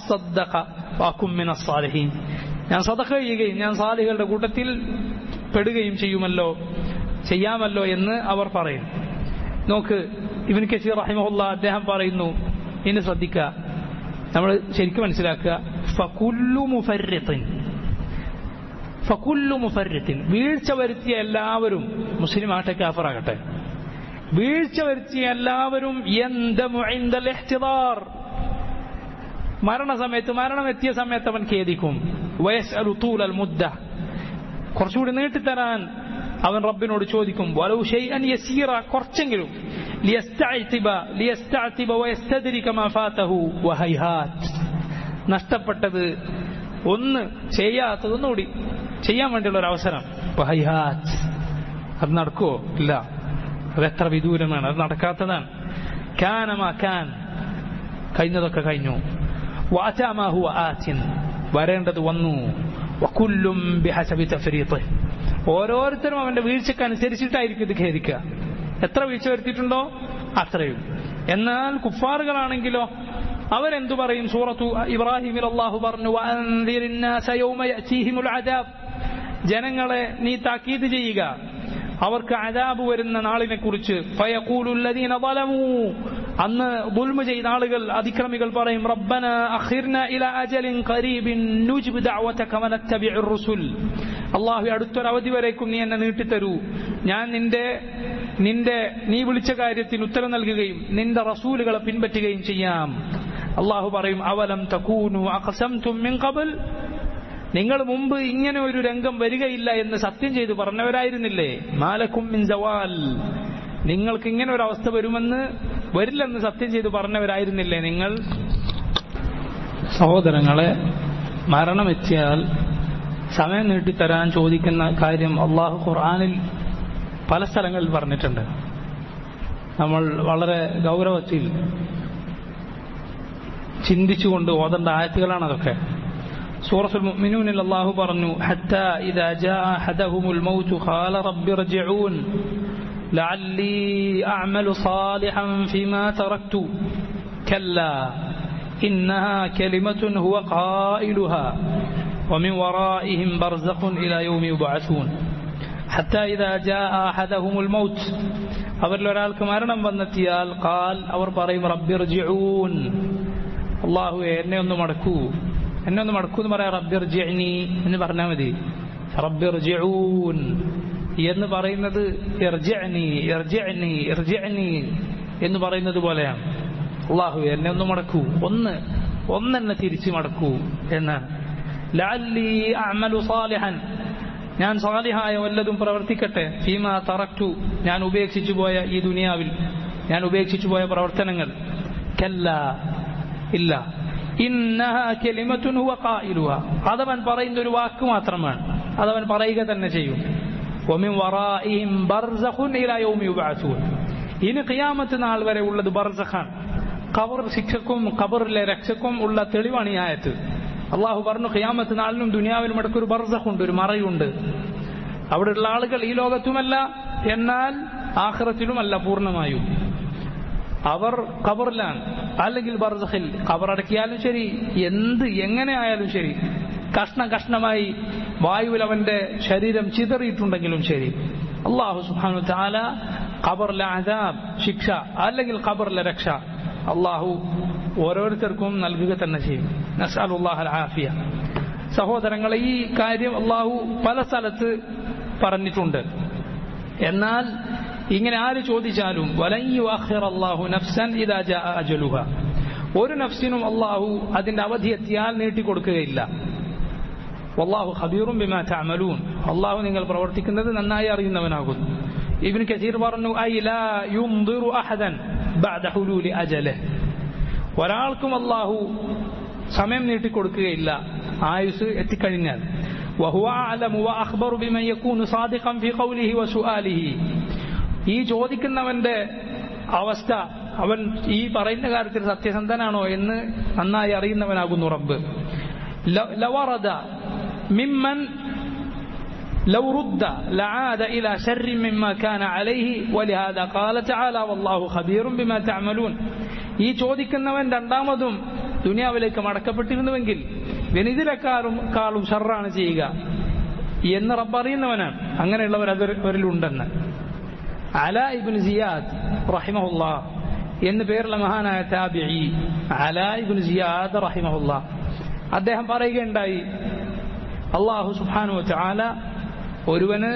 സാലിഹീൻ ഞാൻ സദഖ ചെയ്യുകയും ഞാൻ സാലികളുടെ കൂട്ടത്തിൽ പെടുകയും ചെയ്യുമല്ലോ ചെയ്യാമല്ലോ എന്ന് അവർ പറയും നോക്ക് ഇവൻ കസീർ റഹിമഹുല്ല അദ്ദേഹം പറയുന്നു ഇനി ശ്രദ്ധിക്കുക നമ്മൾ ശരിക്കും മനസ്സിലാക്കുക ഫകുല്ലു മുഫരിത്തിൻ ഫകുല്ലു മുഫരിത്തിൻ വീഴ്ച വരുത്തിയ എല്ലാവരും മുസ്ലിം ആട്ടെ കാഫറാകട്ടെ വീഴ്ച വരുത്തിയ എല്ലാവരും മരണസമയത്ത് മരണം എത്തിയ സമയത്ത് അവൻ ഖേദിക്കും വയസ് അൽ ഉത്തൂൽ മുദ്ദ കുറച്ചുകൂടി നീട്ടിത്തരാൻ അവൻ റബ്ബിനോട് ചോദിക്കും വലൗ ഷൈഅൻ യസീറ കുറച്ചെങ്കിലും ലിയസ്തഅതിബ ലിയസ്തഅതിബ വയസ്തദ്രിക മാ ഫാതഹു വഹൈഹാത്ത് നഷ്ടപ്പെട്ടത് ഒന്ന് ചെയ്യാത്തത് ഒന്നുകൂടി ചെയ്യാൻ വേണ്ടിയുള്ള ഒരു അവസരം വഹൈഹാത്ത് അത് നടക്കുവോ ഇല്ല അതെത്ര വിദൂരമാണ് അത് നടക്കാത്തതാണ് കാനമാ കാൻ കഴിഞ്ഞതൊക്കെ കഴിഞ്ഞു വാചാമാഹു ആച്ചിൻ വരേണ്ടത് വന്നു വക്കുല്ലും ബിഹസബി തഫരീത്ത് ഓരോരുത്തരും അവന്റെ വീഴ്ചക്ക് അനുസരിച്ചിട്ടായിരിക്കും ഇത് ഖേദിക്കുക എത്ര വീഴ്ച വരുത്തിയിട്ടുണ്ടോ അത്രയും എന്നാൽ കുഫാറുകളാണെങ്കിലോ അവരെന്തു പറയും സൂറത്തു ഇബ്രാഹിമിൽ അള്ളാഹു പറഞ്ഞു ജനങ്ങളെ നീ താക്കീത് ചെയ്യുക അവർക്ക് അതാബ് വരുന്ന നാളിനെ കുറിച്ച് അന്ന് ബുൽമ ചെയ്ത ആളുകൾ അതിക്രമികൾ പറയും റബ്ബന അഖിർന ഇല അജലിൻ ഖരീബിൻ നുജ്ബ് ദഅവതക വനത്തബിഉർ റുസുൽ അല്ലാഹു അടുത്തൊരു അവധി വരേക്കും നീ എന്നെ നീട്ടിത്തരൂ ഞാൻ നിന്റെ നിന്റെ നീ വിളിച്ച കാര്യത്തിന് ഉത്തരം നൽകുകയും നിന്റെ റസൂലുകളെ പിൻപറ്റുകയും ചെയ്യാം അള്ളാഹു പറയും അവലം തകൂനു അഖസംതും മിൻ ഖബൽ നിങ്ങൾ മുമ്പ് ഇങ്ങനെ ഒരു രംഗം വരികയില്ല എന്ന് സത്യം ചെയ്തു പറഞ്ഞവരായിരുന്നില്ലേ മാലക്കും മിൻ സവാൽ നിങ്ങൾക്ക് ഇങ്ങനെ ഒരു അവസ്ഥ വരുമെന്ന് വരില്ലെന്ന് സത്യം ചെയ്തു പറഞ്ഞവരായിരുന്നില്ലേ നിങ്ങൾ സഹോദരങ്ങളെ മരണമെത്തിയാൽ സമയം നീട്ടിത്തരാൻ ചോദിക്കുന്ന കാര്യം അള്ളാഹു ഖുർആാനിൽ പല സ്ഥലങ്ങളിൽ പറഞ്ഞിട്ടുണ്ട് നമ്മൾ വളരെ ഗൗരവത്തിൽ ചിന്തിച്ചുകൊണ്ട് ഓതേണ്ട ആയത്തുകളാണ് അതൊക്കെ സൂറത്തുൽ മുഅ്മിനൂനിൽ അല്ലാഹു പറഞ്ഞു ഹത്താ ഇദാ ജാഅ അഹദഹുമുൽ മൗതു ഖാല റബ്ബി ഇർജിഊൻ ലഅല്ലി അഅമലു സാലിഹൻ ഫീമാ തറക്തു കല്ലാ إنها كلمة هو قائلها ومن ورائهم برزخ إلى يوم يبعثون حتى إذا جاء أحدهم الموت അവരിൽ ഒരാൾക്ക് മരണം വന്നെത്തിയാൽ കാൽ അവർ പറയും റബ്ബിർജിഊൻ അള്ളാഹു എന്നെ ഒന്ന് മടക്കൂ എന്നെ ഒന്ന് മടക്കൂ എന്ന് പറയാം റബ്ബിർജിഅനി എന്ന് പറഞ്ഞാൽ മതി റബ്ബിർജിഊൻ എന്ന് പറയുന്നത് ഇർജിഅനി ഇർജിഅനി ഇർജിഅനി എന്ന് പറയുന്നത് പോലെയാണ് അള്ളാഹു എന്നെ ഒന്ന് മടക്കൂ ഒന്ന് ഒന്നെന്നെ തിരിച്ചു മടക്കൂ എന്നാണ് ലഅല്ലി അഅമലു സാലിഹൻ ഞാൻ സാലിഹായ വല്ലതും പ്രവർത്തിക്കട്ടെ ഫീമ തറക്തു ഞാൻ ഉപേക്ഷിച്ചു പോയ ഈ ദുനിയാവിൽ ഞാൻ ഉപേക്ഷിച്ചു പോയ പ്രവർത്തനങ്ങൾ കല്ല ഇല്ല ഇന്നഹ കലിമത്തുൻ ഹുവ ഖായിലുഹ അതവൻ പറയുന്ന ഒരു വാക്ക് മാത്രമാണ് അതവൻ പറയുക തന്നെ ചെയ്യും ومن ورائهم برزخ الى يوم يبعثون ഇനി ഖിയാമത്ത് നാൾ വരെ ഉള്ളത് ബർസഖാണ് ഖബർ ശിക്ഷക്കും ഖബറിലെ രക്ഷക്കും ഉള്ള തെളിവാണ് ഈ ആയത്ത് അള്ളാഹു പറഞ്ഞു ഖിയാമത്ത് നാളിനും ദുനിയാവിനും ഇടയ്ക്ക് ഒരു ബർസഖുണ്ട് ഒരു മറയുണ്ട് അവിടെയുള്ള ആളുകൾ ഈ ലോകത്തുമല്ല എന്നാൽ ആഖിറത്തിലുമല്ല പൂർണ്ണമായും അവർ ഖബറിലാണ് അല്ലെങ്കിൽ ബർസഖിൽ ഖബർ അടക്കിയാലും ശരി എന്ത് എങ്ങനെ ആയാലും ശരി കഷ്ണം കഷ്ണമായി വായുവിൽ അവന്റെ ശരീരം ചിതറിയിട്ടുണ്ടെങ്കിലും ശരി അള്ളാഹു സുഹാനു താല ഖബറിലെ അജാബ് ശിക്ഷ അല്ലെങ്കിൽ ഖബറിലെ രക്ഷ അള്ളാഹു ഓരോരുത്തർക്കും നൽകുക തന്നെ ചെയ്യും നസാലുല്ലാഹൽ ആഫിയ സഹോദരങ്ങളെ ഈ കാര്യം അള്ളാഹു പല സ്ഥലത്ത് പറഞ്ഞിട്ടുണ്ട് എന്നാൽ ഇങ്ങനെ ആര് ചോദിച്ചാലും അള്ളാഹു നഫ്സൻ ഇതാ അജലുഹ ഒരു നഫ്സിനും അള്ളാഹു അതിന്റെ അവധി എത്തിയാൽ നീട്ടിക്കൊടുക്കുകയില്ല വല്ലാഹു ഖബീറും ബിമാ തഅമലൂൻ അള്ളാഹു നിങ്ങൾ പ്രവർത്തിക്കുന്നത് നന്നായി അറിയുന്നവനാകുന്നു ഇബ്നു കസീർ പറഞ്ഞു ഐ ലാ യുംദിറു അഹദൻ ബഅദ ഹുലൂലി അജലിഹ് ഒരാൾക്കും അള്ളാഹു സമയം നീട്ടിക്കൊടുക്കുകയില്ല ആയുസ് എത്തിക്കഴിഞ്ഞാൽ وهو أعلم وأخبر بمن يكون صادقا في قوله وسؤاله ഈ ചോദിക്കുന്നവന്റെ അവസ്ഥ അവൻ ഈ പറയുന്ന കാര്യത്തിൽ സത്യസന്ധനാണോ എന്ന് നന്നായി അറിയുന്നവനാകുന്നു റബ്ബ് ലവറദ മിമ്മൻ لو رد لعاد إلى شر مما كان عليه ولهذا قال تعالى والله خبير بما تعملون ഈ ചോദിക്കുന്നവൻ രണ്ടാമതും ദുനിയാവിലേക്ക് മടക്കപ്പെട്ടിരുന്നുവെങ്കിൽ വിനിതിരെക്കാളും കാളും ഷർറാണ് ചെയ്യുക എന്ന് റബ്ബ് അറിയുന്നവനാണ് അങ്ങനെയുള്ളവർ അവരിലുണ്ടെന്ന് അല ഇബിൻ സിയാദ് റഹിമഹുല്ല എന്ന് പേരുള്ള മഹാനായ താബിഇ അല ഇബിൻ സിയാദ് റഹിമഹുല്ല അദ്ദേഹം പറയുകയുണ്ടായി അള്ളാഹു സുബ്ഹാനഹു വതആല ഒരുവന്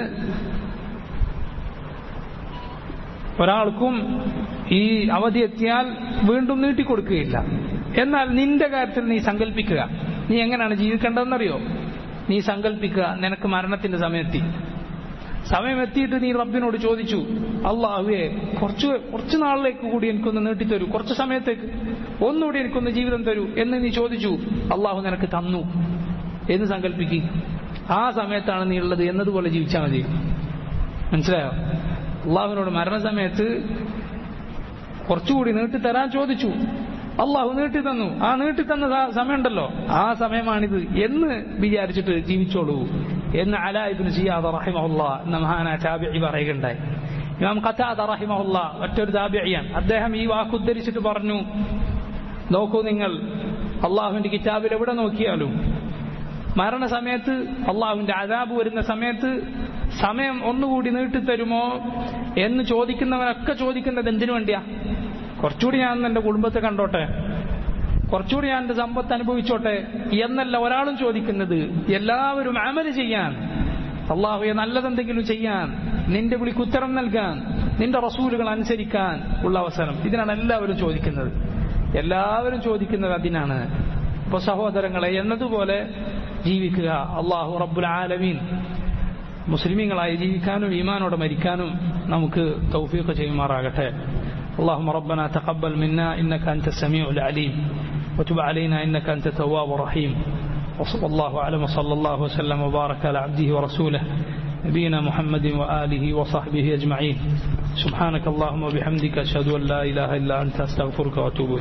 ഒരാൾക്കും ഈ അവധി എത്തിയാൽ വീണ്ടും നീട്ടിക്കൊടുക്കുകയില്ല എന്നാൽ നിന്റെ കാര്യത്തിൽ നീ സങ്കല്പിക്കുക നീ എങ്ങനെയാണ് ജീവിക്കേണ്ടതെന്നറിയോ നീ സങ്കല്പിക്കുക നിനക്ക് മരണത്തിന്റെ സമയത്തി സമയം എത്തിയിട്ട് നീ റബ്ബിനോട് ചോദിച്ചു അള്ളാഹുവേ കുറച്ച് കുറച്ച് നാളിലേക്ക് കൂടി എനിക്കൊന്ന് നീട്ടിത്തരൂ കുറച്ച് സമയത്തേക്ക് ഒന്നുകൂടി എനിക്കൊന്ന് ജീവിതം തരൂ എന്ന് നീ ചോദിച്ചു അള്ളാഹു നിനക്ക് തന്നു എന്ന് സങ്കല്പിക്കുക ആ സമയത്താണ് നീ ഉള്ളത് എന്നതുപോലെ ജീവിച്ചാൽ മതി മനസ്സിലായോ അള്ളാഹുവിനോട് മരണസമയത്ത് കുറച്ചുകൂടി നീട്ടിത്തരാൻ ചോദിച്ചു അള്ളാഹു നീട്ടി തന്നു ആ നീട്ടി തന്ന സമയമുണ്ടല്ലോ ആ സമയമാണിത് എന്ന് വിചാരിച്ചിട്ട് ജീവിച്ചോളൂ എന്ന് അലായിബിന് സിയാദ റഹിമഹുല്ല എന്ന മഹാന ചാബി പറയുകയുണ്ടായി ഇമാം ഖത്താദ റഹിമഹുല്ല മറ്റൊരു താബിയാണ് അദ്ദേഹം ഈ വാക്ക് ഉദ്ധരിച്ചിട്ട് പറഞ്ഞു നോക്കൂ നിങ്ങൾ അള്ളാഹുവിന്റെ കിതാബിൽ എവിടെ നോക്കിയാലും മരണസമയത്ത് അള്ളാഹുവിന്റെ അതാബ് വരുന്ന സമയത്ത് സമയം ഒന്നുകൂടി നീട്ടിത്തരുമോ എന്ന് ചോദിക്കുന്നവനൊക്കെ ചോദിക്കുന്നത് എന്തിനു വേണ്ടിയാ കുറച്ചുകൂടി ഞാൻ എൻ്റെ കുടുംബത്തെ കണ്ടോട്ടെ കുറച്ചുകൂടി ഞാൻ എൻ്റെ സമ്പത്ത് അനുഭവിച്ചോട്ടെ എന്നല്ല ഒരാളും ചോദിക്കുന്നത് എല്ലാവരും അമല് ചെയ്യാൻ അള്ളാഹുയെ നല്ലതെന്തെങ്കിലും ചെയ്യാൻ നിന്റെ വിളിക്ക് ഉത്തരം നൽകാൻ നിന്റെ റസൂലുകൾ അനുസരിക്കാൻ ഉള്ള അവസരം ഇതിനാണ് എല്ലാവരും ചോദിക്കുന്നത് എല്ലാവരും ചോദിക്കുന്നത് അതിനാണ് അപ്പൊ സഹോദരങ്ങളെ എന്നതുപോലെ ജീവിക്കുക അള്ളാഹു റബ്ബുൽ ആലമീൻ മുസ്ലിമീങ്ങളായി ജീവിക്കാനും ഈമാനോടെ മരിക്കാനും നമുക്ക് തൗഫീഖ് ചെയ്യുമാറാകട്ടെ اللهم ربنا تقبل منا إنك أنت السميع العليم وتب علينا إنك أنت التواب الرحيم وصلى الله على وصلى الله وسلم وبارك على عبده ورسوله نبينا محمد وآله وصحبه أجمعين سبحانك اللهم وبحمدك أشهد أن لا إله إلا أنت أستغفرك وأتوب إليك